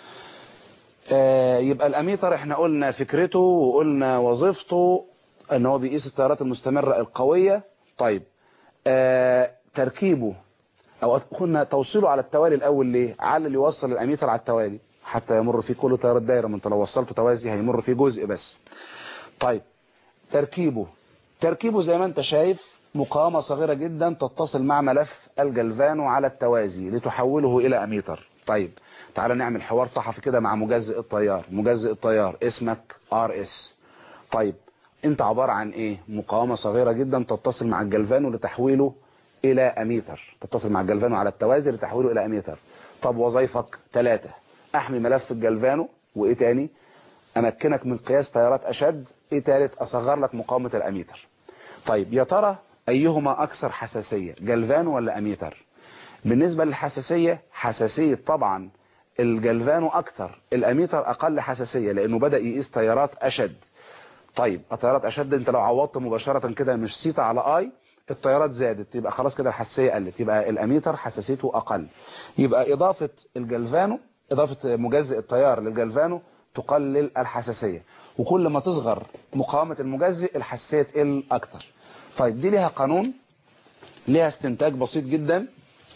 آه يبقى الاميتر احنا قلنا فكرته وقلنا وظيفته ان هو بيقيس التيارات المستمرة القوية طيب آه تركيبه او قلنا توصيله على التوالي الاول ليه على اللي يوصل الاميتر على التوالي حتى يمر فيه كل تيار الدايره ما انت لو وصلته توازي هيمر فيه جزء بس طيب تركيبه تركيبه زي ما انت شايف مقاومه صغيره جدا تتصل مع ملف الجلفانو على التوازي لتحوله الى اميتر طيب تعال نعمل حوار صحفي كده مع مجزئ التيار مجزئ التيار اسمك ار اس طيب انت عبارة عن ايه مقاومة صغيرة جدا تتصل مع الجلفانو لتحويله الى اميتر تتصل مع الجلفانو على التوازي لتحويله الى اميتر طب وظيفك ثلاثة احمي ملف الجلفانو وايه تاني امكنك من قياس تيارات اشد ايه تالت اصغر لك مقاومة الاميتر طيب يا ترى ايهما اكثر حساسية جلفانو ولا اميتر بالنسبة للحساسية حساسية طبعا الجلفانو اكثر الاميتر اقل حساسية لانه بدأ يقيس تيارات اشد طيب التيارات اشد انت لو عوضت مباشرة كده مش سيتا على اي التيارات زادت يبقى خلاص كده الحساسية قلت يبقى الاميتر حساسيته اقل يبقى اضافة الجلفانو اضافة مجزئ التيار للجلفانو تقلل الحساسية وكل ما تصغر مقاومة المجزئ الحساسية تقل اكتر طيب دي ليها قانون ليها استنتاج بسيط جدا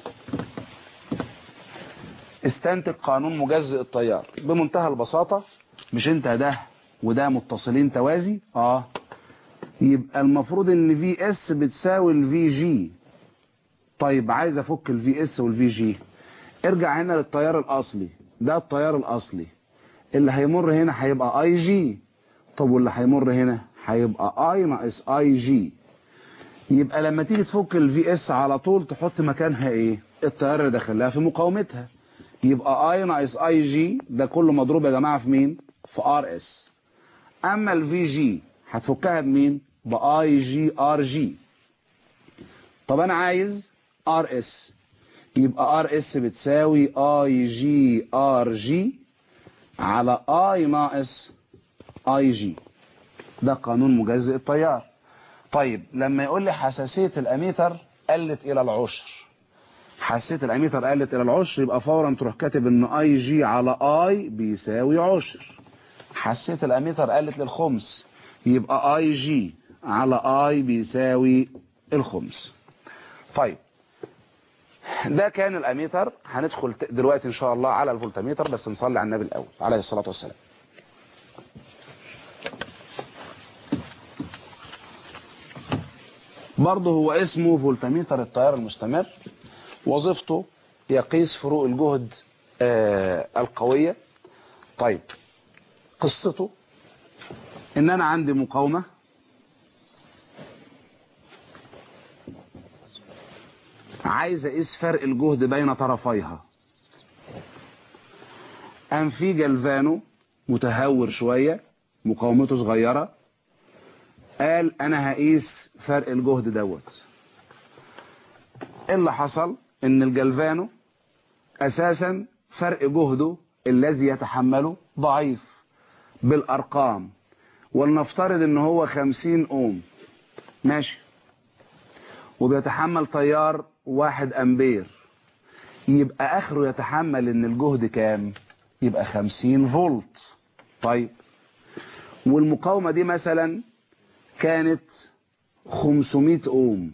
استنتج قانون مجزئ التيار بمنتهى البساطة مش انت ده وده متصلين توازي اه يبقى المفروض ان في اس بتساوي الفي جي طيب عايز افك الفي اس والفي جي ارجع هنا للتيار الاصلي ده التيار الاصلي اللي هيمر هنا هيبقى اي جي طب واللي هيمر هنا هيبقى اي ناقص اي جي يبقى لما تيجي تفك الفي اس على طول تحط مكانها ايه التيار اللي داخلها في مقاومتها يبقى اي ناقص اي جي ده كله مضروب يا جماعه في مين في ار اس اما الفي جي هتفكها بمين باي جي ار جي طب انا عايز ار اس يبقى ار اس بتساوي اي جي ار جي على اي ناقص اي جي ده قانون مجزئ التيار طيب لما يقول لي حساسية الاميتر قلت الى العشر حساسية الاميتر قلت الى العشر يبقى فورا تروح كاتب ان اي جي على اي بيساوي عشر حساسية الاميتر قلت للخمس يبقى اي جي على اي بيساوي الخمس طيب ده كان الاميتر هندخل دلوقتي ان شاء الله على الفولتميتر بس نصلي على النبي الاول عليه الصلاة والسلام برضه هو اسمه فولتميتر التيار المستمر وظيفته يقيس فروق الجهد آه القوية طيب قصته ان انا عندي مقاومة عايز اقيس فرق الجهد بين طرفيها ام في جلفانو متهور شوية مقاومته صغيرة قال انا هقيس فرق الجهد دوت اللي حصل ان الجلفانو اساسا فرق جهده الذي يتحمله ضعيف بالارقام ولنفترض ان هو خمسين اوم ماشي وبيتحمل تيار واحد امبير يبقى اخره يتحمل ان الجهد كام يبقى خمسين فولت طيب والمقاومة دي مثلا كانت 500 اوم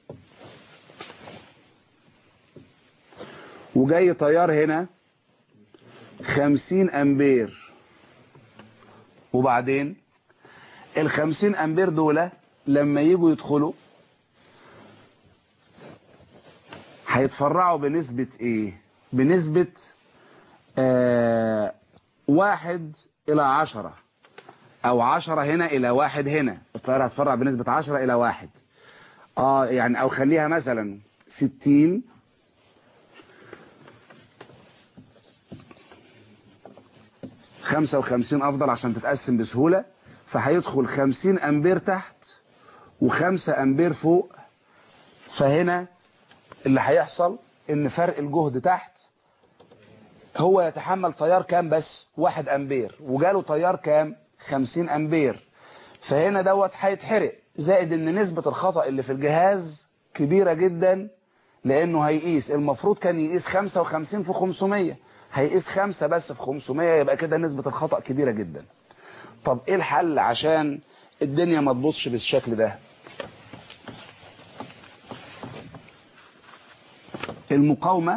وجاي تيار هنا 50 امبير وبعدين ال 50 امبير دول لما يجوا يدخلوا هيتفرعوا بنسبة ايه بنسبة آه واحد الى عشرة او عشرة هنا الى واحد هنا الطيارة هتفرع بنسبة عشرة الى واحد اه يعني او خليها مثلا ستين خمسة وخمسين افضل عشان تتقسم بسهولة فهيدخل خمسين امبير تحت وخمسة امبير فوق فهنا اللي هيحصل ان فرق الجهد تحت هو يتحمل تيار كام بس واحد امبير وجاله تيار كام 50 امبير فهنا دوت هيتحرق زائد ان نسبة الخطأ اللي في الجهاز كبيرة جدا لانه هيقيس المفروض كان يقيس 55 في 500 هيقيس 5 بس في 500 يبقى كده نسبة الخطأ كبيرة جدا طب ايه الحل عشان الدنيا ما تبصش بالشكل ده المقاومة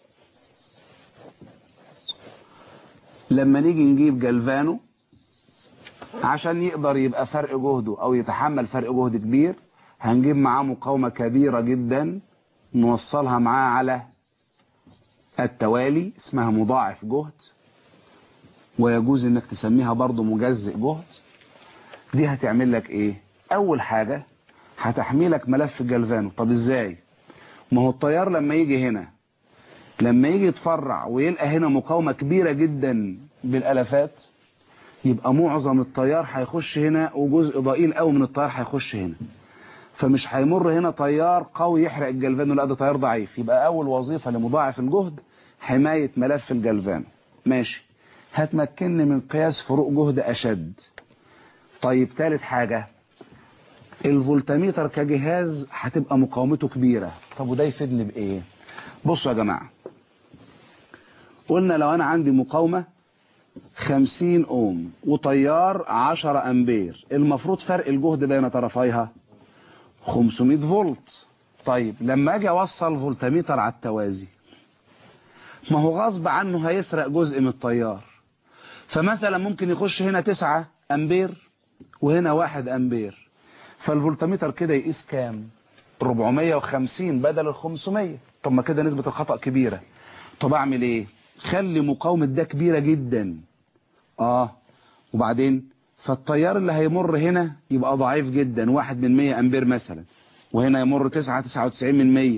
لما نيجي نجيب جلفانو عشان يقدر يبقى فرق جهده او يتحمل فرق جهد كبير هنجيب معاه مقاومة كبيرة جدا نوصلها معاه على التوالي اسمها مضاعف جهد ويجوز انك تسميها برضو مجزئ جهد دي هتعمل لك ايه اول حاجة هتحميلك ملف الجلفانو طب ازاي ما هو التيار لما يجي هنا لما يجي يتفرع ويلقى هنا مقاومة كبيرة جدا بالالافات يبقى معظم التيار هيخش هنا وجزء ضئيل قوي من التيار هيخش هنا فمش هيمر هنا تيار قوي يحرق الجلفانو لا ده تيار ضعيف يبقى اول وظيفة لمضاعف الجهد حماية ملف الجلفانو ماشي هتمكنني من قياس فروق جهد اشد طيب ثالث حاجة الفولتميتر كجهاز هتبقى مقاومته كبيرة طب وده يفيدني بايه بصوا يا جماعة قلنا لو انا عندي مقاومة 50 اوم وتيار 10 امبير المفروض فرق الجهد بين طرفيها 500 فولت طيب لما اجي اوصل فولتميتر على التوازي ما هو غصب عنه هيسرق جزء من التيار فمثلا ممكن يخش هنا 9 امبير وهنا 1 امبير فالفولتميتر كده يقيس كام 450 بدل ال 500 طب ما كده نسبة الخطأ كبيرة طب اعمل ايه خلي مقاومة ده كبيرة جدا اه وبعدين فالتيار اللي هيمر هنا يبقى ضعيف جدا واحد من مية امبير مثلا وهنا يمر تسعة تسعة وتسعين من مية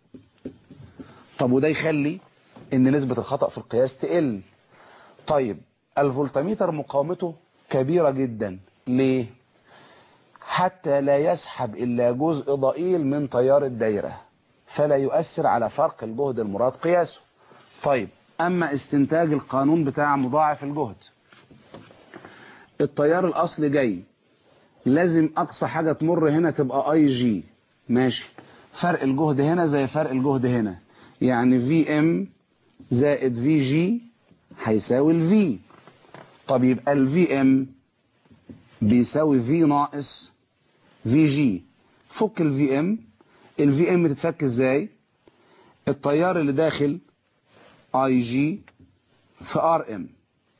طب وده يخلي ان نسبة الخطأ في القياس تقل طيب الفولتميتر مقاومته كبيرة جدا ليه حتى لا يسحب إلا جزء ضئيل من تيار الدايرة فلا يؤثر على فرق الجهد المراد قياسه طيب أما استنتاج القانون بتاع مضاعف الجهد التيار الأصلي جاي لازم أقصى حاجة تمر هنا تبقى اي جي ماشي فرق الجهد هنا زي فرق الجهد هنا يعني في ام زائد في جي هيساوي الفي طب يبقى الفي ام بيساوي في ناقص في جي فك الفي ام الفي ام تتفك ازاي التيار اللي داخل اي جي في ار ام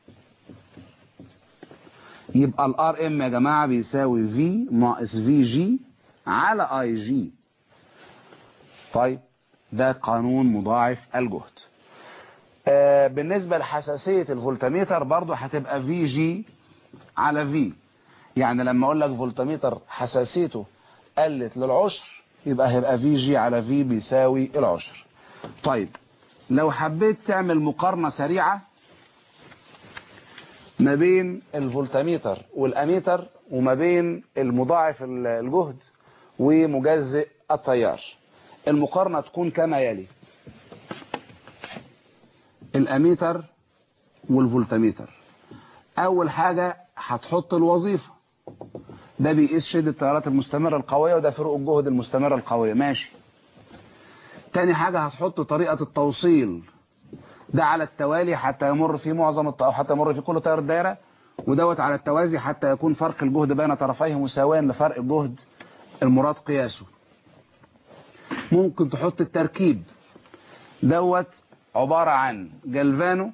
يبقى الار ام يا جماعة بيساوي في ناقص في جي على اي جي طيب ده قانون مضاعف الجهد آه بالنسبة لحساسية الفولتميتر برضو هتبقى في جي على في يعني لما اقول لك فولتميتر حساسيته قلت للعشر يبقى هيبقى في جي على في بيساوي العشر طيب لو حبيت تعمل مقارنة سريعة ما بين الفولتميتر والاميتر وما بين المضاعف الجهد ومجزئ التيار المقارنة تكون كما يلي الاميتر والفولتميتر اول حاجة هتحط الوظيفة ده بيقيس شدة التيارات المستمرة القوية وده فروق الجهد المستمرة القوية ماشي تاني حاجة هتحط طريقة التوصيل ده على التوالي حتى يمر في معظم الط... أو حتى يمر في كل تيار الدائرة ودوت على التوازي حتى يكون فرق الجهد بين طرفيه مساويا لفرق الجهد المراد قياسه ممكن تحط التركيب دوت عبارة عن جلفانو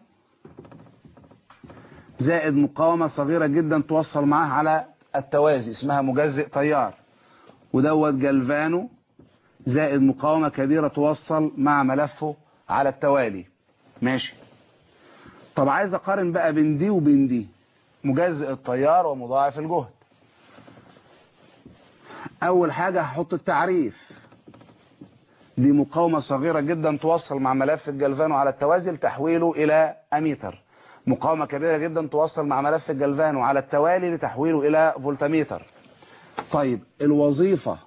زائد مقاومة صغيرة جدا توصل معاه على التوازي اسمها مجزئ تيار ودوت جلفانو زائد مقاومة كبيرة توصل مع ملفه على التوالي ماشي طب عايز اقارن بقى بين دي وبين دي مجزئ التيار ومضاعف الجهد اول حاجة هحط التعريف دي مقاومة صغيرة جدا توصل مع ملف الجلفانو على التوازي لتحويله الى اميتر مقاومة كبيرة جدا توصل مع ملف الجلفانو على التوالي لتحويله الى فولتميتر طيب الوظيفة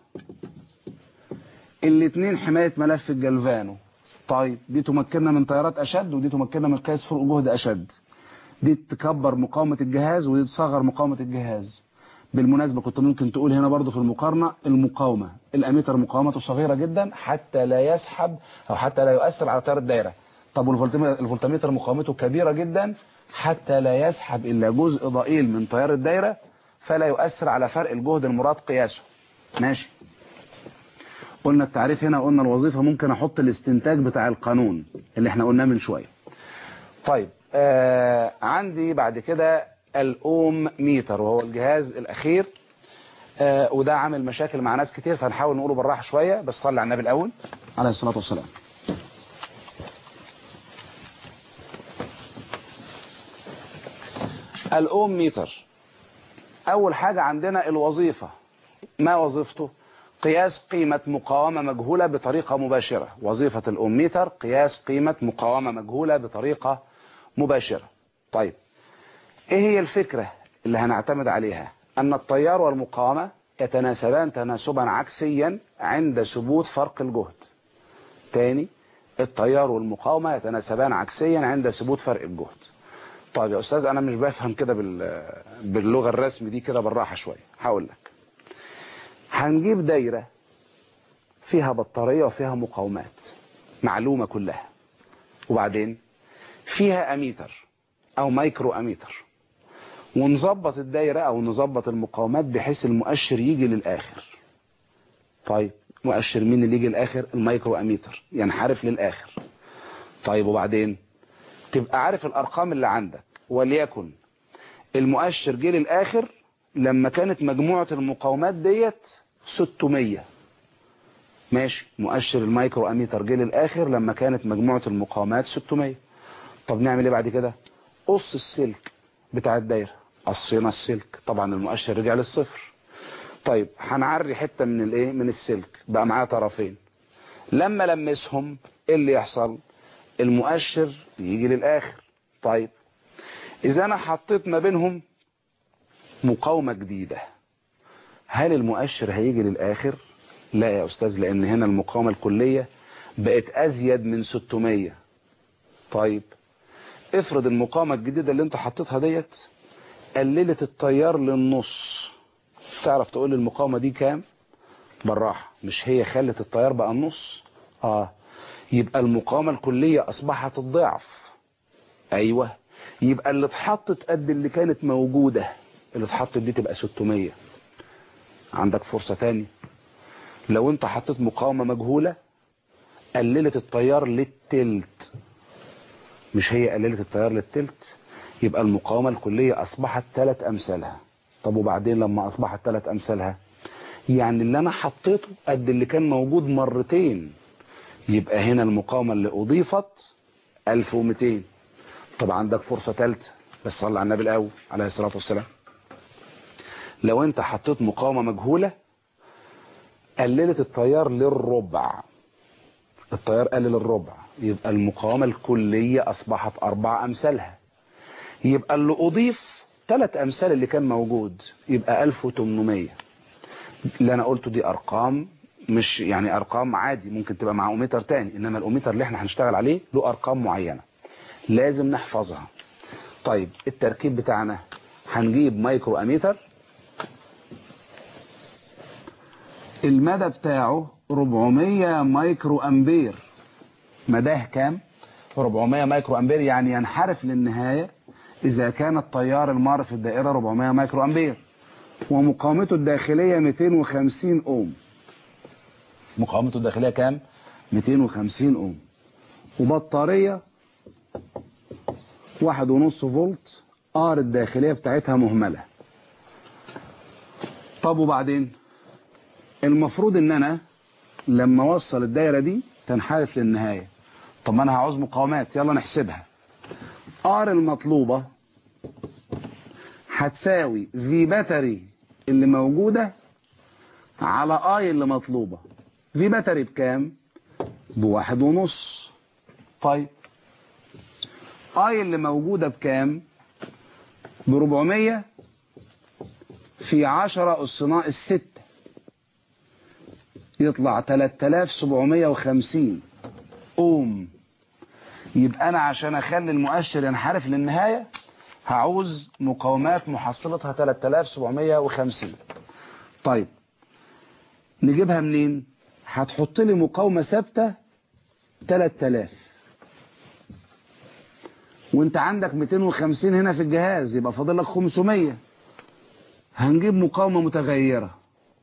الاثنين حماية ملف الجلفانو طيب دي تمكننا من تيارات اشد ودي تمكننا من قياس فروق جهد اشد دي تكبر مقاومة الجهاز ودي تصغر مقاومة الجهاز بالمناسبة كنت ممكن تقول هنا برضو في المقارنة المقاومة الاميتر مقاومته صغيرة جدا حتى لا يسحب او حتى لا يؤثر على تيار الدايرة طب والفولتميتر مقاومته كبيرة جدا حتى لا يسحب الا جزء ضئيل من تيار الدايرة فلا يؤثر على فرق الجهد المراد قياسه ماشي قلنا التعريف هنا قلنا الوظيفة ممكن احط الاستنتاج بتاع القانون اللي احنا قلناه من شوية طيب آه عندي بعد كده الاوم ميتر وهو الجهاز الاخير آه وده عامل مشاكل مع ناس كتير فهنحاول نقوله بالراحة شوية بس صلي على النبي الاول عليه الصلاة والسلام الاوم ميتر اول حاجة عندنا الوظيفة ما وظيفته قياس قيمة مقاومة مجهولة بطريقة مباشرة وظيفة الأميتر قياس قيمة مقاومة مجهولة بطريقة مباشرة طيب ايه هي الفكرة اللي هنعتمد عليها ان التيار والمقاومة يتناسبان تناسبا عكسيا عند ثبوت فرق الجهد تاني التيار والمقاومة يتناسبان عكسيا عند ثبوت فرق الجهد طيب يا أستاذ أنا مش بفهم كده باللغة الرسم دي كده بالراحة شوية هقول لك هنجيب دايرة فيها بطارية وفيها مقاومات معلومة كلها وبعدين فيها أميتر أو مايكرو أميتر ونظبط الدايرة أو نظبط المقاومات بحيث المؤشر يجي للآخر طيب مؤشر مين اللي يجي للآخر المايكرو أميتر ينحرف للآخر طيب وبعدين تبقى عارف الأرقام اللي عندك وليكن المؤشر جه للآخر لما كانت مجموعة المقاومات ديت 600 ماشي مؤشر المايكرو اميتر جه للاخر لما كانت مجموعة المقاومات 600 طب نعمل ايه بعد كده قص السلك بتاع الدايرة قصينا السلك طبعا المؤشر رجع للصفر طيب هنعري حتة من الايه من السلك بقى معاه طرفين لما لمسهم ايه اللي يحصل المؤشر يجي للاخر طيب اذا انا حطيت ما بينهم مقاومة جديدة هل المؤشر هيجي للاخر لا يا استاذ لان هنا المقاومة الكلية بقت ازيد من 600 طيب افرض المقاومة الجديدة اللي انت حطيتها ديت قللت التيار للنص تعرف تقول لي المقاومة دي كام بالراحة مش هي خلت التيار بقى النص اه يبقى المقاومة الكلية اصبحت الضعف ايوه يبقى اللي اتحطت قد اللي كانت موجودة اللي اتحطت دي تبقى 600 عندك فرصة تاني لو انت حطيت مقاومة مجهولة قللت التيار للتلت مش هي قللت التيار للتلت يبقى المقاومة الكلية أصبحت ثلاث أمثالها طب وبعدين لما أصبحت ثلاث أمثالها يعني اللي أنا حطيته قد اللي كان موجود مرتين يبقى هنا المقاومة اللي أضيفت 1200 طب عندك فرصة ثالثة بس صلى على النبي الأول عليه الصلاة والسلام لو أنت حطيت مقاومة مجهولة قللت التيار للربع التيار قلل الربع يبقى المقاومة الكلية أصبحت أربع أمثالها يبقى اللي أضيف ثلاث أمثال اللي كان موجود يبقى 1800 اللي أنا قلته دي أرقام مش يعني أرقام عادي ممكن تبقى مع أوميتر تاني إنما الأوميتر اللي احنا هنشتغل عليه له أرقام معينة لازم نحفظها طيب التركيب بتاعنا هنجيب مايكرو أميتر المدى بتاعه 400 مايكرو أمبير مداه كام 400 مايكرو أمبير يعني ينحرف للنهاية إذا كان التيار المار في الدائرة 400 مايكرو أمبير ومقاومته الداخلية 250 أوم مقاومته الداخلية كام 250 أوم وبطارية واحد ونص فولت ار الداخلية بتاعتها مهملة طب وبعدين المفروض ان انا لما اوصل الدايرة دي تنحرف للنهاية طب ما انا هعوز مقاومات يلا نحسبها ار المطلوبة هتساوي في باتري اللي موجودة على اي اللي مطلوبة في باتري بكام بواحد ونص طيب اي اللي موجودة بكام بربعمية في عشرة الصناء الستة يطلع 3750 اوم يبقى انا عشان اخلي المؤشر ينحرف للنهاية هعوز مقاومات محصلتها 3750 طيب نجيبها منين هتحط لي مقاومة ثابتة 3000 وانت عندك 250 هنا في الجهاز يبقى فاضل لك 500 هنجيب مقاومة متغيرة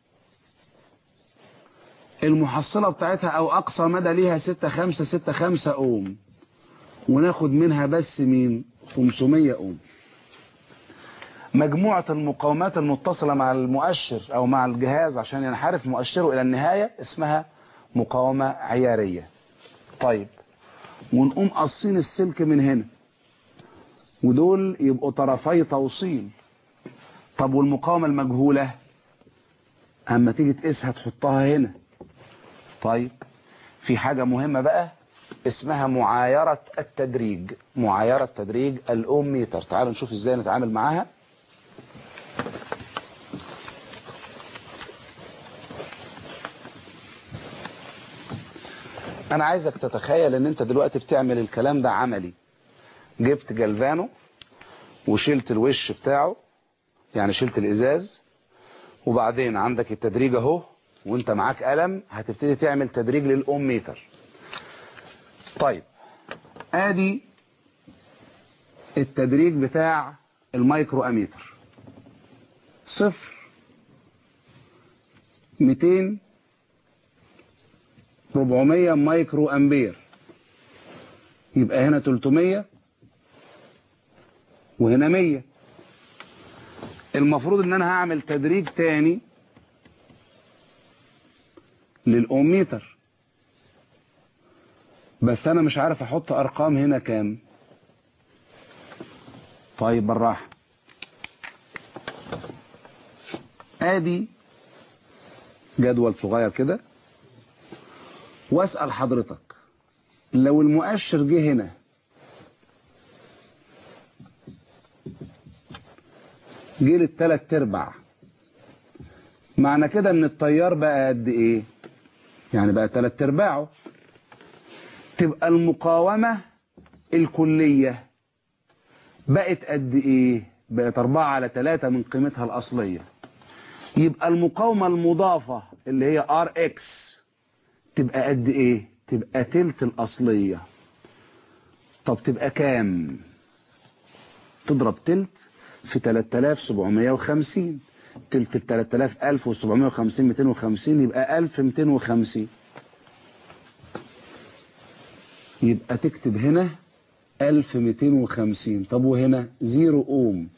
المحصلة بتاعتها او اقصى مدى ليها 6 5 6 5 اوم وناخد منها بس مين 500 اوم مجموعة المقاومات المتصلة مع المؤشر او مع الجهاز عشان ينحرف مؤشره الى النهاية اسمها مقاومة عيارية طيب ونقوم قصين السلك من هنا ودول يبقوا طرفي توصيل طب والمقاومة المجهولة اما تيجي تقيسها تحطها هنا طيب في حاجة مهمة بقى اسمها معايرة التدريج معايرة تدريج الأوم ميتر تعالوا نشوف ازاي نتعامل معاها انا عايزك تتخيل ان انت دلوقتي بتعمل الكلام ده عملي جبت جلفانو وشلت الوش بتاعه يعني شلت الازاز وبعدين عندك التدريج اهو وانت معاك قلم هتبتدي تعمل تدريج للأم ميتر طيب ادي التدريج بتاع المايكرو اميتر صفر ميتين ربعمية مايكرو امبير يبقى هنا تلتمية وهنا مية المفروض ان انا هعمل تدريج تاني للأوميتر بس أنا مش عارف أحط أرقام هنا كام طيب بالراحة ادي جدول صغير كده واسأل حضرتك لو المؤشر جه هنا جه للتلات ارباع معنى كده ان التيار بقى قد ايه يعني بقى تلات ارباعه تبقى المقاومة الكلية بقت قد ايه بقت اربعة على تلاتة من قيمتها الاصلية يبقى المقاومة المضافة اللي هي ار اكس تبقى قد ايه تبقى تلت الاصلية طب تبقى كام تضرب تلت في 3750 تلت ال 3000 1750 250 يبقى 1250 يبقى تكتب هنا 1250 طب وهنا زيرو اوم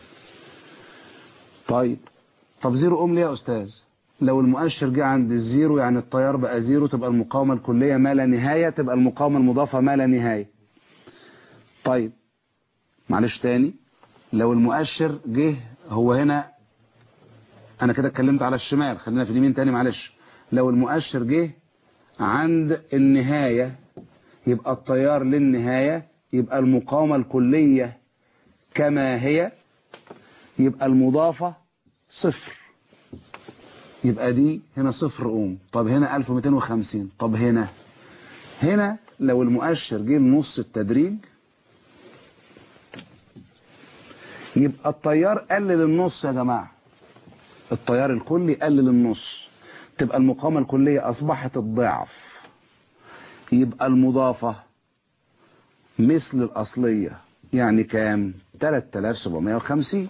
طيب طب زيرو اوم ليه يا استاذ لو المؤشر جه عند الزيرو يعني التيار بقى زيرو تبقى المقاومة الكلية ما لا نهاية تبقى المقاومة المضافة ما لا نهاية طيب معلش تاني لو المؤشر جه هو هنا انا كده اتكلمت على الشمال خلينا في اليمين تاني معلش لو المؤشر جه عند النهاية يبقى التيار للنهاية يبقى المقاومة الكلية كما هي يبقى المضافة صفر يبقى دي هنا صفر اوم طب هنا 1250 طب هنا هنا لو المؤشر جه لنص التدريج يبقى التيار قلل النص يا جماعة التيار الكلي قلل النص تبقى المقاومة الكلية أصبحت الضعف يبقى المضافة مثل الأصلية يعني كام 3750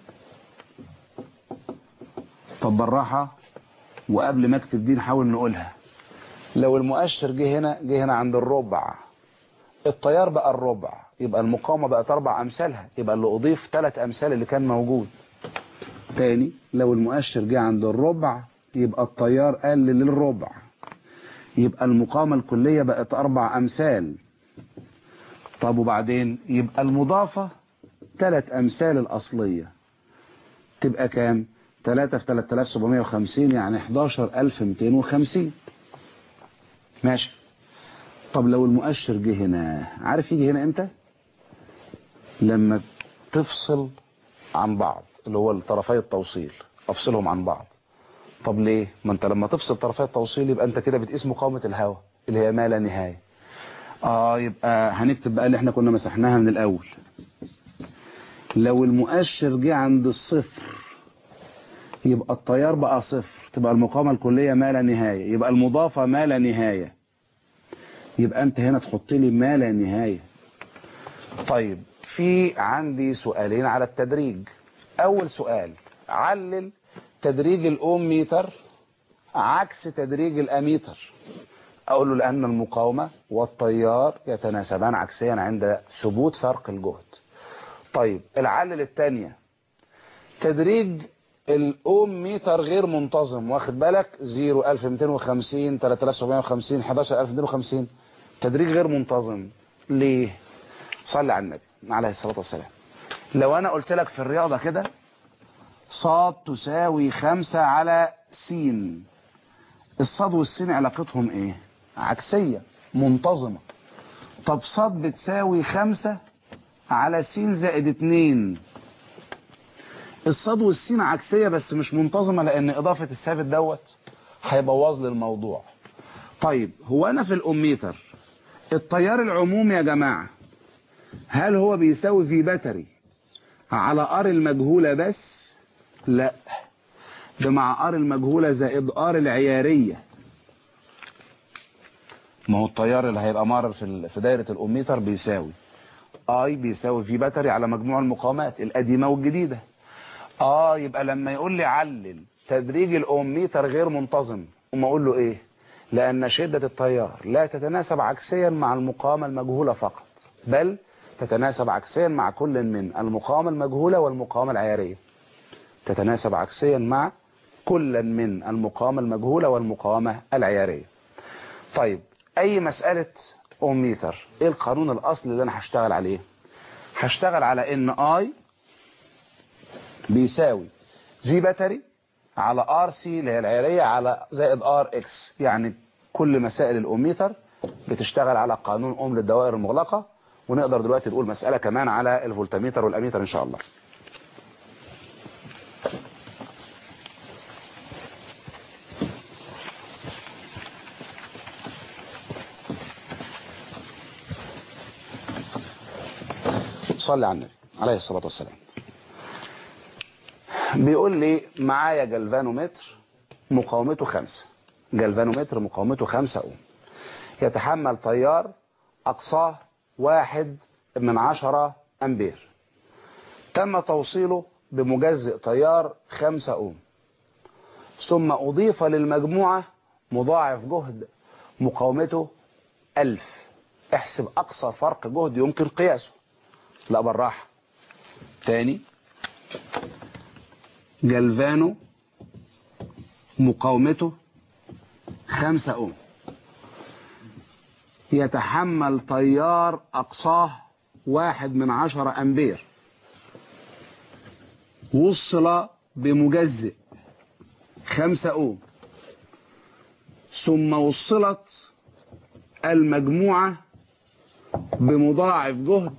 طب بالراحة وقبل ما اكتب دي نحاول نقولها لو المؤشر جه هنا جه هنا عند الربع التيار بقى الربع يبقى المقاومة بقت أربع أمثالها يبقى اللي أضيف ثلاث أمثال اللي كان موجود تاني لو المؤشر جه عند الربع يبقى التيار قل للربع يبقى المقاومة الكلية بقت أربع أمثال طب وبعدين يبقى المضافة ثلاث أمثال الأصلية تبقى كام 3 في 3750 يعني 11250 ماشي طب لو المؤشر جه هنا عارف يجي هنا امتى لما تفصل عن بعض اللي هو طرفي التوصيل افصلهم عن بعض طب ليه ما انت لما تفصل طرفي التوصيل يبقى انت كده بتقيس مقاومة الهواء اللي هي ما لا نهاية اه يبقى هنكتب بقى اللي احنا كنا مسحناها من الاول لو المؤشر جه عند الصفر يبقى التيار بقى صفر تبقى المقاومة الكلية ما لا نهاية يبقى المضافة ما لا نهاية يبقى انت هنا تحط لي ما لا نهاية طيب في عندي سؤالين على التدريج اول سؤال علل تدريج الاوم ميتر عكس تدريج الاميتر اقول له لان المقاومة والتيار يتناسبان عكسيا عند ثبوت فرق الجهد طيب العلل الثانية تدريج الاوم ميتر غير منتظم واخد بالك 0 1250 3750 11250 تدريج غير منتظم ليه صلي على النبي عليه الصلاة والسلام لو انا قلت لك في الرياضة كده صاد تساوي خمسة على سين الصاد والسين علاقتهم ايه عكسية منتظمة طب صاد بتساوي خمسة على سين زائد اتنين الصاد والسين عكسية بس مش منتظمة لان اضافة الثابت دوت هيبوظ لي الموضوع طيب هو انا في الاميتر التيار العمومي يا جماعة هل هو بيساوي في باتري على ار المجهولة بس لا ده مع ار المجهولة زائد ار العيارية ما هو التيار اللي هيبقى مر في في دايرة الاميتر بيساوي اي بيساوي في باتري على مجموع المقاومات القديمة والجديدة اه يبقى لما يقول لي علل تدريج الاوميتر غير منتظم وما اقول له ايه لان شدة التيار لا تتناسب عكسيا مع المقاومة المجهولة فقط بل تتناسب عكسيا مع كل من المقاومة المجهولة والمقاومة العيارية تتناسب عكسيا مع كل من المقاومة المجهولة والمقاومة العيارية طيب اي مسألة اوميتر ايه القانون الاصلي اللي انا هشتغل عليه هشتغل على ان اي بيساوي في باتري على ار سي اللي هي العيارية على زائد ار اكس يعني كل مسائل الاوميتر بتشتغل على قانون اوم للدوائر المغلقة ونقدر دلوقتي نقول مسألة كمان على الفولتميتر والاميتر ان شاء الله صلي على النبي عليه الصلاة والسلام بيقول لي معايا جلفانومتر مقاومته خمسة جلفانومتر مقاومته خمسة اوم يتحمل تيار اقصاه واحد من عشرة امبير تم توصيله بمجزئ تيار خمسة اوم ثم اضيف للمجموعة مضاعف جهد مقاومته الف احسب اقصى فرق جهد يمكن قياسه لا بالراحة تاني جلفانو مقاومته خمسة اوم يتحمل تيار اقصاه واحد من عشرة امبير وصل بمجزئ خمسة اوم ثم وصلت المجموعة بمضاعف جهد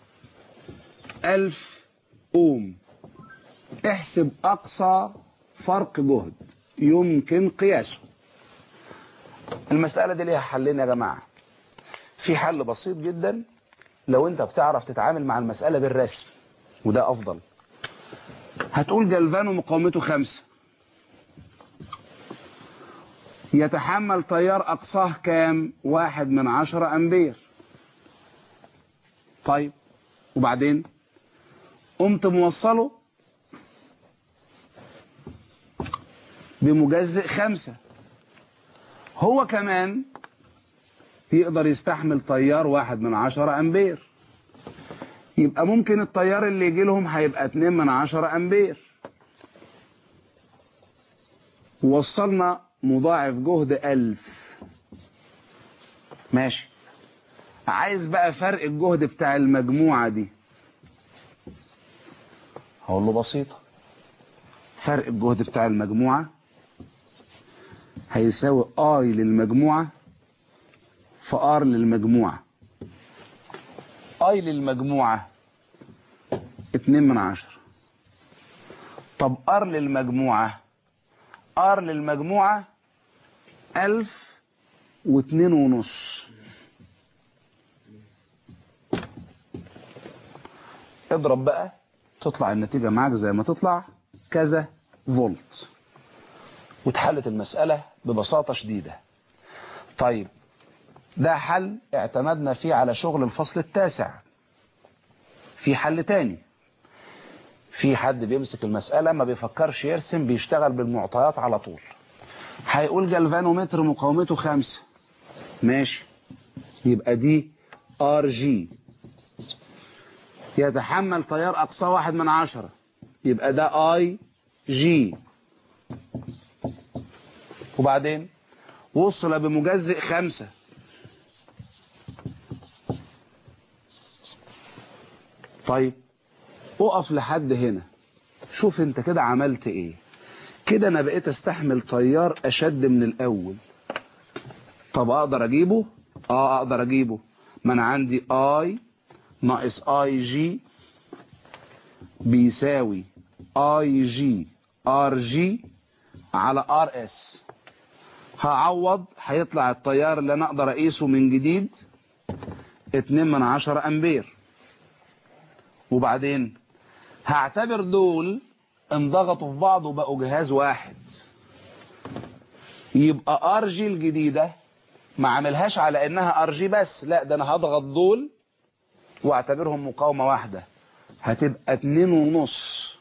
ألف أوم احسب أقصى فرق جهد يمكن قياسه المسألة دي ليها حلين يا جماعة في حل بسيط جدا لو انت بتعرف تتعامل مع المسألة بالرسم وده أفضل هتقول جلفانو مقاومته خمسة يتحمل تيار أقصاه كام واحد من عشرة أمبير طيب وبعدين قمت موصله بمجزئ خمسة هو كمان يقدر يستحمل تيار واحد من عشرة أمبير يبقى ممكن التيار اللي يجي لهم هيبقى اتنين من عشرة أمبير وصلنا مضاعف جهد ألف ماشي عايز بقى فرق الجهد بتاع المجموعة دي هقول له بسيطة فرق الجهد بتاع المجموعة هيساوي اي للمجموعة في ار للمجموعة اي للمجموعة اتنين من عشر طب ار للمجموعة ار للمجموعة الف واتنين ونص اضرب بقى تطلع النتيجة معاك زي ما تطلع كذا فولت واتحلت المسألة ببساطة شديدة طيب ده حل اعتمدنا فيه على شغل الفصل التاسع في حل تاني في حد بيمسك المسألة ما بيفكرش يرسم بيشتغل بالمعطيات على طول هيقول جلفانومتر مقاومته خمسة ماشي يبقى دي ار جي يتحمل تيار اقصى واحد من عشرة يبقى ده اي جي وبعدين وصل بمجزئ خمسة طيب اقف لحد هنا شوف انت كده عملت ايه كده انا بقيت استحمل تيار اشد من الاول طب اقدر اجيبه اه اقدر اجيبه ما انا عندي اي ناقص اي جي بيساوي اي جي ار جي على ار اس هعوض هيطلع التيار اللي انا اقدر اقيسه من جديد 2 من 10 امبير وبعدين هعتبر دول انضغطوا في بعض وبقوا جهاز واحد يبقى ار جي الجديدة ما عملهاش على انها ار جي بس لا ده انا هضغط دول واعتبرهم مقاومة واحدة هتبقى اتنين ونص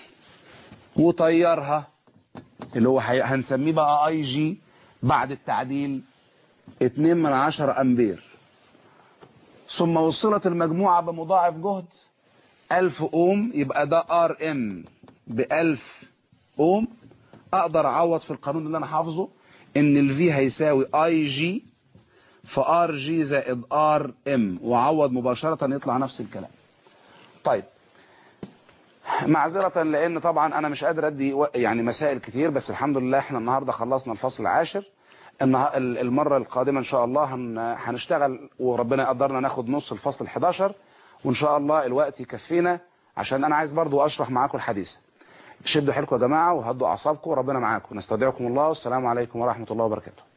وطيرها اللي هو هنسميه بقى اي جي بعد التعديل اتنين من عشرة امبير ثم وصلت المجموعة بمضاعف جهد الف اوم يبقى ده ار ام بالف اوم اقدر اعوض في القانون اللي انا حافظه ان الفي هيساوي اي جي في ار جي زائد ار ام واعوض مباشرة يطلع نفس الكلام طيب معذرة لان طبعا انا مش قادر ادي و- يعني مسائل كتير بس الحمد لله احنا النهاردة خلصنا الفصل العاشر النها- ال- المرة القادمة ان شاء الله هن- هنشتغل وربنا يقدرنا ناخد نص الفصل 11 وان شاء الله الوقت يكفينا عشان انا عايز برضو اشرح معاكم الحديث شدوا حيلكم يا جماعة وهدوا اعصابكم وربنا معاكم نستودعكم الله والسلام عليكم ورحمة الله وبركاته